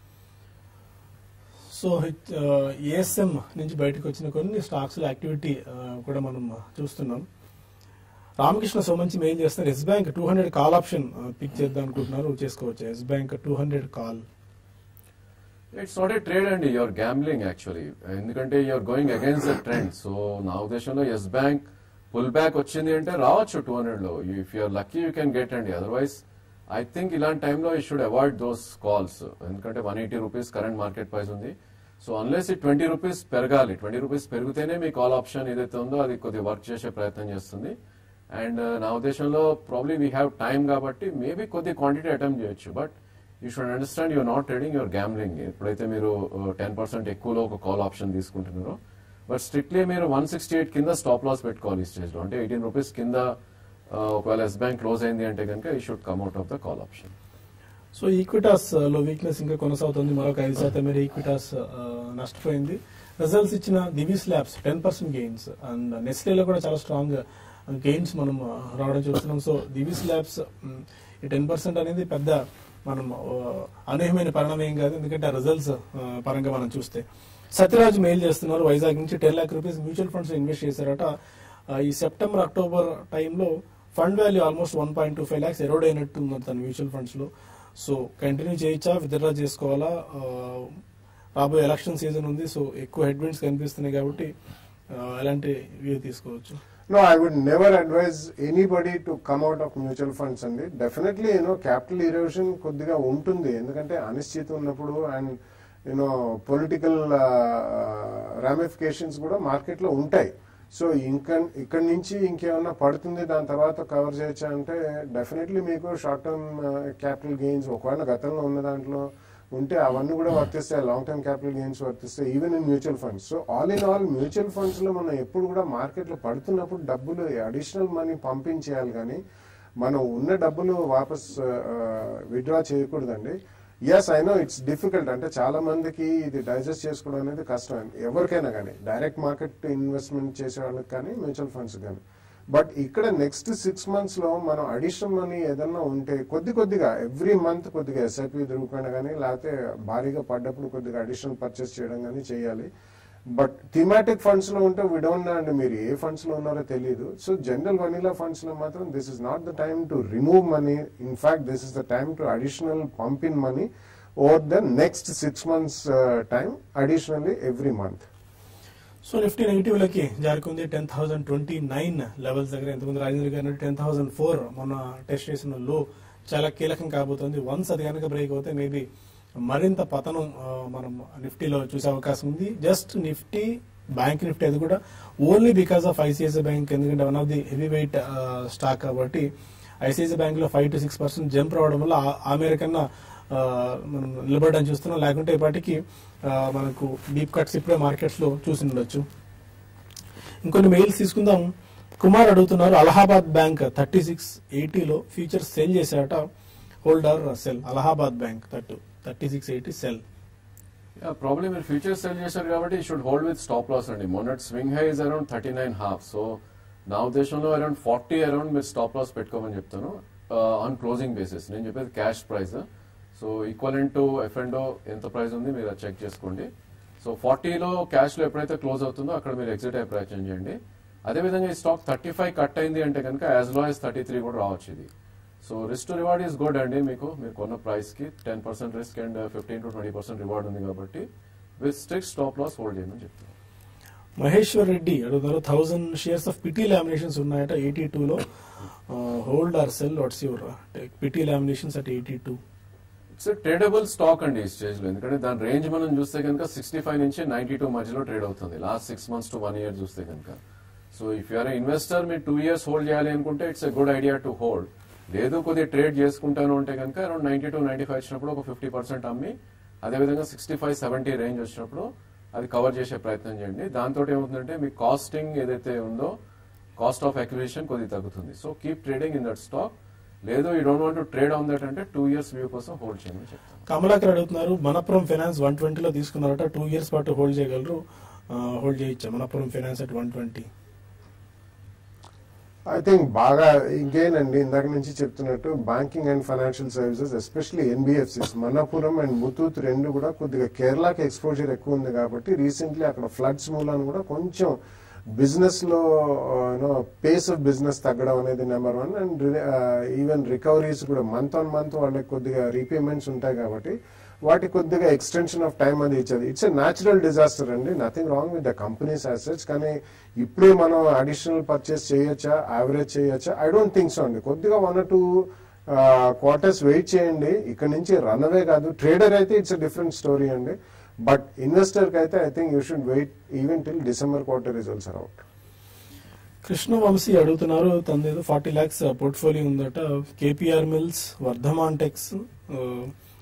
S1: so ASM నుంచి బయటకు వచ్చిన కొన్ని స్టాక్స్ యాక్టివిటీ కూడా మనం చూస్తున్నాం రామకృష్ణ సోమంచి మెయిల్ చేస్తారు Yes Bank two hundred call option pick చేద్దాం అనుకుంటున్నారు చేసుకోవచ్చు Yes Bank two hundred call
S3: it's not a trade అండి యువర్ గ్యాంబ్లింగ్ యాక్చువల్లీ ఎందుకంటే you're going against the trend so నా ఉద్దేశంలో ఎస్ బ్యాంక్ పుల్ బ్యాక్ వచ్చింది అంటే రావచ్చు టూ హండ్రెడ్ లో if you're lucky you can get అండి అదర్వైజ్ ఐ థింక్ ఇలాంటి టైంలో you should avoid those calls ఎందుకంటే one eighty rupees current market price ఉంది సో అన్లెస్ ఈ ట్వంటీ రూపీస్ పెరగాలి ట్వంటీ రూపీస్ పెరిగితేనే మీ కాల్ ఆప్షన్ ఏదైతే ఉందో అది కొద్దిగా వర్క్ చేసే ప్రయత్నం చేస్తుంది అండ్ నా ఉద్దేశంలో ప్రాబ్లీ వీ హ్యావ్ టైం కాబట్టి మేబీ కొద్ది క్వాంటిటీ అటెంప్ట్ చేయొచ్చు but you should understand you're not trading your gambling ఎప్పుడైతే మీరు టెన్ పర్సెంట్ ఎక్కువలో ఒక కాల్ ఆప్షన్ తీసుకుంటున్నారో బట్ స్ట్రిక్ట్లీ మీరు వన్ సిక్స్టీ ఎయిట్ కింద స్టాప్ లాస్ పెట్టుకోవాలి ఈ స్టేజ్ లో అంటే ఎయిటీన్ రూపీస్ కింద ఆ, ఒకవేళ ఎస్ బ్యాంక్ క్లోజ్ అయింది అంటే కనుక ఈ should come out of the call option
S1: so Equitas లో వీక్నెస్ ఇంకా కొనసాగుతుంది మరొక ఐదు శాతం మేర ఈక్విటాస్ నష్టపోయింది రిజల్ట్స్ ఇచ్చిన Divi's labs ten percent gains and నెస్లేలో కూడా చాలా స్ట్రాంగ్ గెయిన్స్ మనం uh, రావడం చూస్తున్నాం సో దివీస్ ల్యాబ్స్ ఈ టెన్ పర్సెంట్ అనేది పెద్ద మనం uh, అనూహ్యమైన పరిణామం ఏం కాదు ఎందుకంటే ఆ రిజల్ట్స్ పరంగా మనం చూస్తే సత్యరాజ్ మెయిల్ చేస్తున్నారు వైజాగ్ నుంచి ten lakh rupees mutual funds invest చేశారట ఆ, ఈ సెప్టెంబర్ అక్టోబర్ టైంలో fund value almost one point two five lakhs erode అయినట్టు ఉంది తన మ్యూచువల్ ఫండ్స్ లో సో కంటిన్యూ చేయొచ్చా విత్డ్రా చేసుకోవాలా ఆ, రాబోయే ఎలక్షన్ సీజన్ ఉంది సో ఎక్కువ హెడ్ విండ్స్ కనిపిస్తున్నాయి కాబట్టి ఆ, ఎలాంటి వ్యూ తీసుకోవచ్చు
S2: No, I would never advise anybody to come out of mutual funds అండి డెఫినెట్లీ యూనో క్యాపిటల్ ఇరోషన్ కొద్దిగా ఉంటుంది ఎందుకంటే అనిశ్చితి ఉన్నప్పుడు అండ్ యూనో పొలిటికల్ రామిఫికేషన్స్ కూడా మార్కెట్ లో ఉంటాయి సో ఇంకా ఇక్కడ నుంచి ఇంకేమన్నా పడుతుంది దాని తర్వాత కవర్ చేయొచ్చా అంటే డెఫినెట్లీ మీకు షార్ట్ టర్మ్ క్యాపిటల్ గెయిన్స్ ఒకవేళ గతంలో ఉన్న దాంట్లో ఉంటే అవన్నీ కూడా వర్తిస్తాయి లాంగ్ టర్మ్ క్యాపిటల్ గెయిన్స్ వర్తిస్తాయి even in mutual funds so all in all mutual funds లో మనం ఎప్పుడు కూడా మార్కెట్ లో పడుతున్నప్పుడు డబ్బులు అడిషనల్ మనీ పంపించేయాలి కానీ మనం ఉన్న డబ్బులు వాపస్ విత్డ్రా చేయకూడదండి yes I know it's difficult అంటే చాలా మందికి ఇది డైజెస్ట్ చేసుకోవడం అనేది కష్టం ఎవరికైనా కానీ డైరెక్ట్ మార్కెట్ ఇన్వెస్ట్మెంట్ చేసే వాళ్ళకి కానీ మ్యూచువల్ ఫండ్స్ కానీ బట్ ఇక్కడ నెక్స్ట్ సిక్స్ మంత్స్ లో మనం అడిషనల్ మనీ ఏదన్నా ఉంటే కొద్ది కొద్దిగా ఎవ్రీ మంత్ కొద్దిగా ఎస్ఐపి దొరుకుపోయినా కానీ లేకపోతే భారీగా పడ్డప్పుడు కొద్దిగా అడిషనల్ పర్చేస్ చేయడం కానీ చేయాలి బట్ థిమాటిక్ ఫండ్స్ లో ఉంటే వి డోంట్ అండి మీరు ఏ ఫండ్స్ లో ఉన్నారో తెలియదు సో జనరల్ వనీలా ఫండ్స్ లో మాత్రం this is not the time to remove money in fact this is the time to additional pump in money over the next six months time additionally every month
S1: so Nifty negative లకి జారుకుంది ten thousand twenty nine levels దగ్గర ఎంతమంది Rajendra garu ten thousand four మొన్న test చేసిన లో చాలా కీలకం కాబోతుంది వన్స్ అది కనుక బ్రేక్ అవుతే మేబీ మరింత పతనం ఆ, మనం నిఫ్టీలో చూసే అవకాశం ఉంది జస్ట్ నిఫ్టీ బ్యాంక్ నిఫ్టీ అది కూడా only because of ICICI bank ఎందుకంటే one of the heavy weight stock కాబట్టి ఐసిఐసిఐ బ్యాంక్ లో five to six percent jump రావడం వల్ల ఆ- ఆ మేర కన్నా ఆ, మనం నిలబడడం చూస్తున్నాం లేకుంటే ఇప్పటికి ఆ, మనకు డీప్ కట్స్ ఇప్పుడే మార్కెట్స్ లో చూసి ఉండొచ్చు ఇంకొన్ని మెయిల్స్ తీసుకుందాం కుమార్ అడుగుతున్నారు అలహాబాద్ బ్యాంక్ థర్టీ సిక్స్ ఎయిటీలో ఫ్యూచర్ సెల్ చేశాట holder sell Allahabad bank thirty thirty six eighty sell
S3: problem మీరు ఫ్యూచర్ సెల్ చేశారు కాబట్టి should hold with stop loss అండి మొన్నటి swing high is around thirty nine half so నా ఉద్దేశంలో అరౌండ్ ఫార్టీ అరౌండ్ మీరు స్టాప్ లాస్ పెట్టుకోమని చెప్తాను ఆన్ క్లోజింగ్ బేసిస్ నేను చెప్పేది cash price so equal to F and ఎంత ప్రైస్ ఉంది మీరు చెక్ చేసుకోండి సో ఫార్టీలో క్యాష్ లో ఎప్పుడైతే క్లోజ్ అవుతుందో అక్కడ మీరు ఎగ్జిట్ అయ్యే ప్రయత్నం చేయండి అదేవిధంగా ఈ స్టాక్ థర్టీ ఫైవ్ కట్ అయింది అంటే కనుక as low as thirty three కూడా రావచ్చు ఇది so risk to reward is good అండి మీకు మీరు కొన్న ప్రైస్ కి ten percent risk and fifteen to twenty percent reward ఉంది కాబట్టి with strict stop loss hold చేయమని చెప్తాను
S1: మహేశ్వర్ రెడ్డి అడుగుతున్నారు thousand shares of PT laminations ఉన్నాయట ఎయిటీ టూలో hold or sell what's your PT laminations at eighty two
S3: it's tradable stock అండి ఈ stage లో ఎందుకంటే దాని రేంజ్ మనం చూస్తే కనుక సిక్స్టీ ఫైవ్ నుంచి నైన్టీ టూ మధ్యలో ట్రేడ్ అవుతుంది last six months to one year చూస్తే కనుక సో ఇఫ్ యూఆర్ ఇన్వెస్టర్ మీరు టూ ఇయర్స్ హోల్డ్ చేయాలి అనుకుంటే it's a good idea to hold లేదు కొద్దిగా ట్రేడ్ చేసుకుంటాను అంటే కనుక around ninety to ninety five వచ్చినప్పుడు ఒక ఫిఫ్టీ పర్సెంట్ అమ్మి అదేవిధంగా సిక్స్టీ ఫైవ్ సెవెంటీ రేంజ్ వచ్చినప్పుడు అది కవర్ చేసే ప్రయత్నం చేయండి దాంతో ఏమవుతుందంటే మీ కాస్టింగ్ ఏదైతే ఉందో కాస్ట్ ఆఫ్ అక్విజిషన్ కొద్దిగా తగ్గుతుంది so keep trading in that stock లేదు I don't want to trade on that అంటే టూ ఇయర్స్ వ్యూ కోసం హోల్డ్ చేయమని చెప్తాను
S1: కమలాకర్ అడుగుతున్నారు మనపురం ఫైనాన్స్ వన్ ట్వంటీలో తీసుకున్నారట టూ ఇయర్స్ పాటు హోల్డ్ చేయగలరు హోల్డ్ చేయొచ్చా Manappuram finance at one twenty
S2: I think బాగా ఇంకేన్ అండి ఇందాక నుంచి చెప్తున్నట్టు banking and financial services especially NBFCs Manappuram and Muthoot రెండు కూడా కొద్దిగా కేరళకి ఎక్స్పోజర్ ఎక్కువ ఉంది కాబట్టి రీసెంట్లీ అక్కడ ఫ్లడ్స్ మూలాన కూడా కొంచెం బిజినెస్ లో యూనో పేస్ ఆఫ్ బిజినెస్ తగ్గడం అనేది number one and even recoveries కూడా మంత్ ఆన్ మంత్ వాళ్ళకి కొద్దిగా రీపేమెంట్స్ ఉంటాయి కాబట్టి వాటి కొద్దిగా ఎక్స్టెన్షన్ ఆఫ్ టైం అది ఇచ్చేది ఇట్స్ ఎ న్యాచురల్ డిజాస్టర్ అండి nothing wrong with the companies assets కానీ ఇప్పుడే మనం అడిషనల్ పర్చేస్ చేయొచ్చా యావరేజ్ చేయొచ్చా ఐ డోంట్ థింక్ సో అండి కొద్దిగా వన్ టూ క్వార్టర్స్ వెయిట్ చేయండి ఇక్కడ నుంచి రన్ అవే కాదు ట్రేడర్ అయితే ఇట్స్ డిఫరెంట్ స్టోరీ అండి బట్ ఇన్వెస్టర్ కి అయితే I think you should wait even till December quarter results are out
S1: Krishna Vamsi అడుగుతున్నారు తనదేదో ఫార్టీ ల్యాక్స్ పోర్ట్ఫోలియో ఉందట కేపీఆర్ మిల్స్ వర్ధమాన్ టెక్స్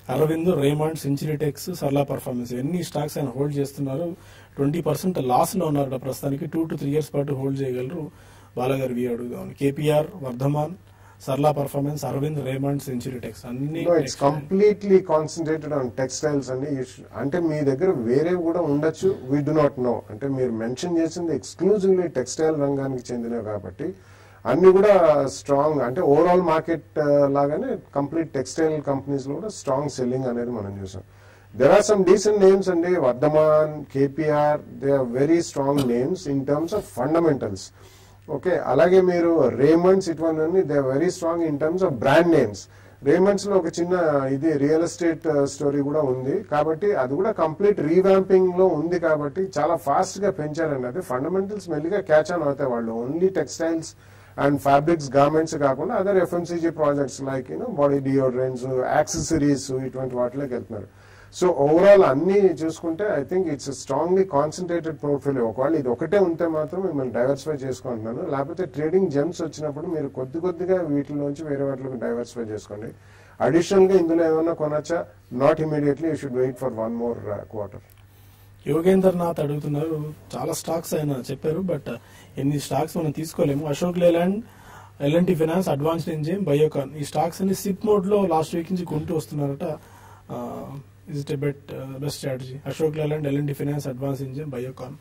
S1: అరవింద్ రేమాండ్ సెంచురీ టెక్స్ సర్లా పర్ఫార్మెన్స్ ఎన్ని స్టాక్స్ ఆయన హోల్డ్ చేస్తున్నారు ట్వంటీ పర్సెంట్ లాస్ లో ఉన్నారు ప్రస్తుతానికి టూ టు త్రీ ఇయర్స్ పాటు హోల్డ్ చేయగలరు బాలగారు వి అడుగుదాం కేపీఆర్ వర్ధమాన్ సర్లా పర్ఫార్మెన్స్ అరవింద్ రేమాండ్ సెంచురీ టెక్స్ అన్ని
S2: it's completely concentrated on textiles అండి You should- అంటే మీ దగ్గర వేరే కూడా ఉండొచ్చు వీ డు నాట్ నో అంటే మీరు మెన్షన్ చేసింది ఎక్స్క్లూజివ్లీ టెక్స్టైల్ రంగానికి చెందినవి కాబట్టి అన్ని కూడా స్ట్రాంగ్ అంటే ఓవరాల్ మార్కెట్ లాగానే కంప్లీట్ టెక్స్టైల్ కంపెనీస్ లో కూడా స్ట్రాంగ్ సెల్లింగ్ అనేది మనం చూసాం there are some decent names అండి Vardhman KPR they are very strong names in terms of fundamentals okay అలాగే మీరు రేమండ్స్ ఇటువంటి they very strong in terms of brand names Raymonds లో ఒక చిన్న ఇది రియల్ ఎస్టేట్ స్టోరీ కూడా ఉంది కాబట్టి అది కూడా కంప్లీట్ రీవ్యాంపింగ్ లో ఉంది కాబట్టి చాలా ఫాస్ట్ గా పెంచారండి అది ఫండమెంటల్స్ మెల్లిగా క్యాచ్ ఆన్ అవుతాయి వాళ్ళు only textiles and fabrics garments కాకుండా other FMCG projects like you know body deodorants accessories ఇటువంటి వాటిలోకి వెళ్తున్నారు సో ఓవరాల్ అన్ని చూసుకుంటే I think it's strongly concentrated portfolio ఒకవేళ ఇది ఒకటే ఉంటే మాత్రం మిమ్మల్ని డైవర్సిఫై చేసుకుంటున్నాను లేకపోతే ట్రేడింగ్ జెమ్స్ వచ్చినప్పుడు మీరు కొద్ది కొద్దిగా వీటిలోంచి వేరే వాటిలోకి డైవర్సిఫై చేసుకోండి అడిషనల్ గా ఇందులో ఏమైనా కొనొచ్చా not immediately you should wait for one more quarter
S1: Yogender Nath అడుగుతున్నారు చాలా స్టాక్స్ ఆయన చెప్పారు బట్ ఎన్ని స్టాక్స్ మనం తీసుకోలేము Ashok Leyland LNT finance advanced enzymes Biocon ఈ స్టాక్స్ అన్ని సిప్ మోడ్ లో లాస్ట్ వీక్ నుంచి కొంటూ వస్తున్నారట is it bet best strategy Ashok Leyland LNT finance advance enzymes Biocon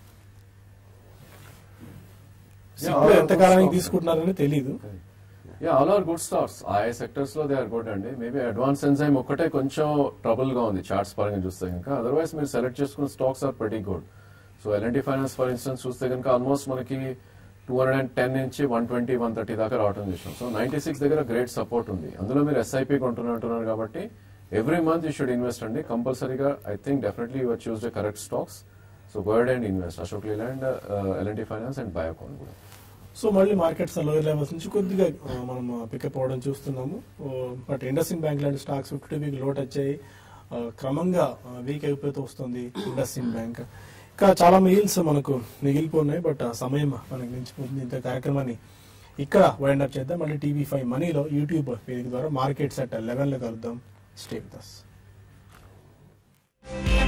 S1: SIP లో ఎంత కాలానికి తీసుకుంటున్నారని తెలియదు
S3: yeah all are good stocks ఆయా సెక్టర్స్ లో దే ఆర్ గుడ్ అండి మేబీ అడ్వాన్స్ ఎన్జైమ్ ఒక్కటే కొంచెం ట్రబుల్ గా ఉంది చార్ట్స్ పరంగా చూస్తే కనుక అదర్వైజ్ మీరు సెలెక్ట్ చేసుకున్న stocks are pretty good so LNT finance for instance చూస్తే కనుక ఆల్మోస్ట్ మనకి టూ హండ్రెడ్ అండ్ టెన్ నుంచి వన్ ట్వంటీ వన్ థర్టీ దాకా రావడం చూసాం సో నైన్టీ సిక్స్ దగ్గర గ్రేట్ సపోర్ట్ ఉంది అందులో మీరు ఎస్ఐపి కొంటున్నట్టున్నారు కాబట్టి every month you should invest అండి కంపల్సరీగా I think definitely your choose the correct stocks so gold and invest Ashok Leyland LNT finance and Biocon కూడా
S1: సో మళ్ళీ మార్కెట్స్ లోయర్ లెవెల్స్ నుంచి కొద్దిగా ఆ, మనం పికప్ అవ్వడం చూస్తున్నాము బట్ ఇండస్ఇన్ బ్యాంక్ లాంటి స్టాక్స్ ఫిఫ్టీ వీక్ లో టచ్ అయ్యి ఆ, క్రమంగా వీక్ అయిపోతూ వస్తుంది ఇండస్ఇన్ బ్యాంక్ ఇంకా చాలా మెయిల్స్ మనకు మిగిలిపోన్నాయి బట్ ఆ సమయం మనకి మించిపోతుంది ఇంత కార్యక్రమాన్ని ఇక్కడ వైండ్ అప్ చేద్దాం మళ్ళీ టీవీ ఫైవ్ మనీలో యూట్యూబ్ వేదిక ద్వారా మార్కెట్స్ అట్ లెవెన్ లో కలుద్దాం స్టే విత్ us.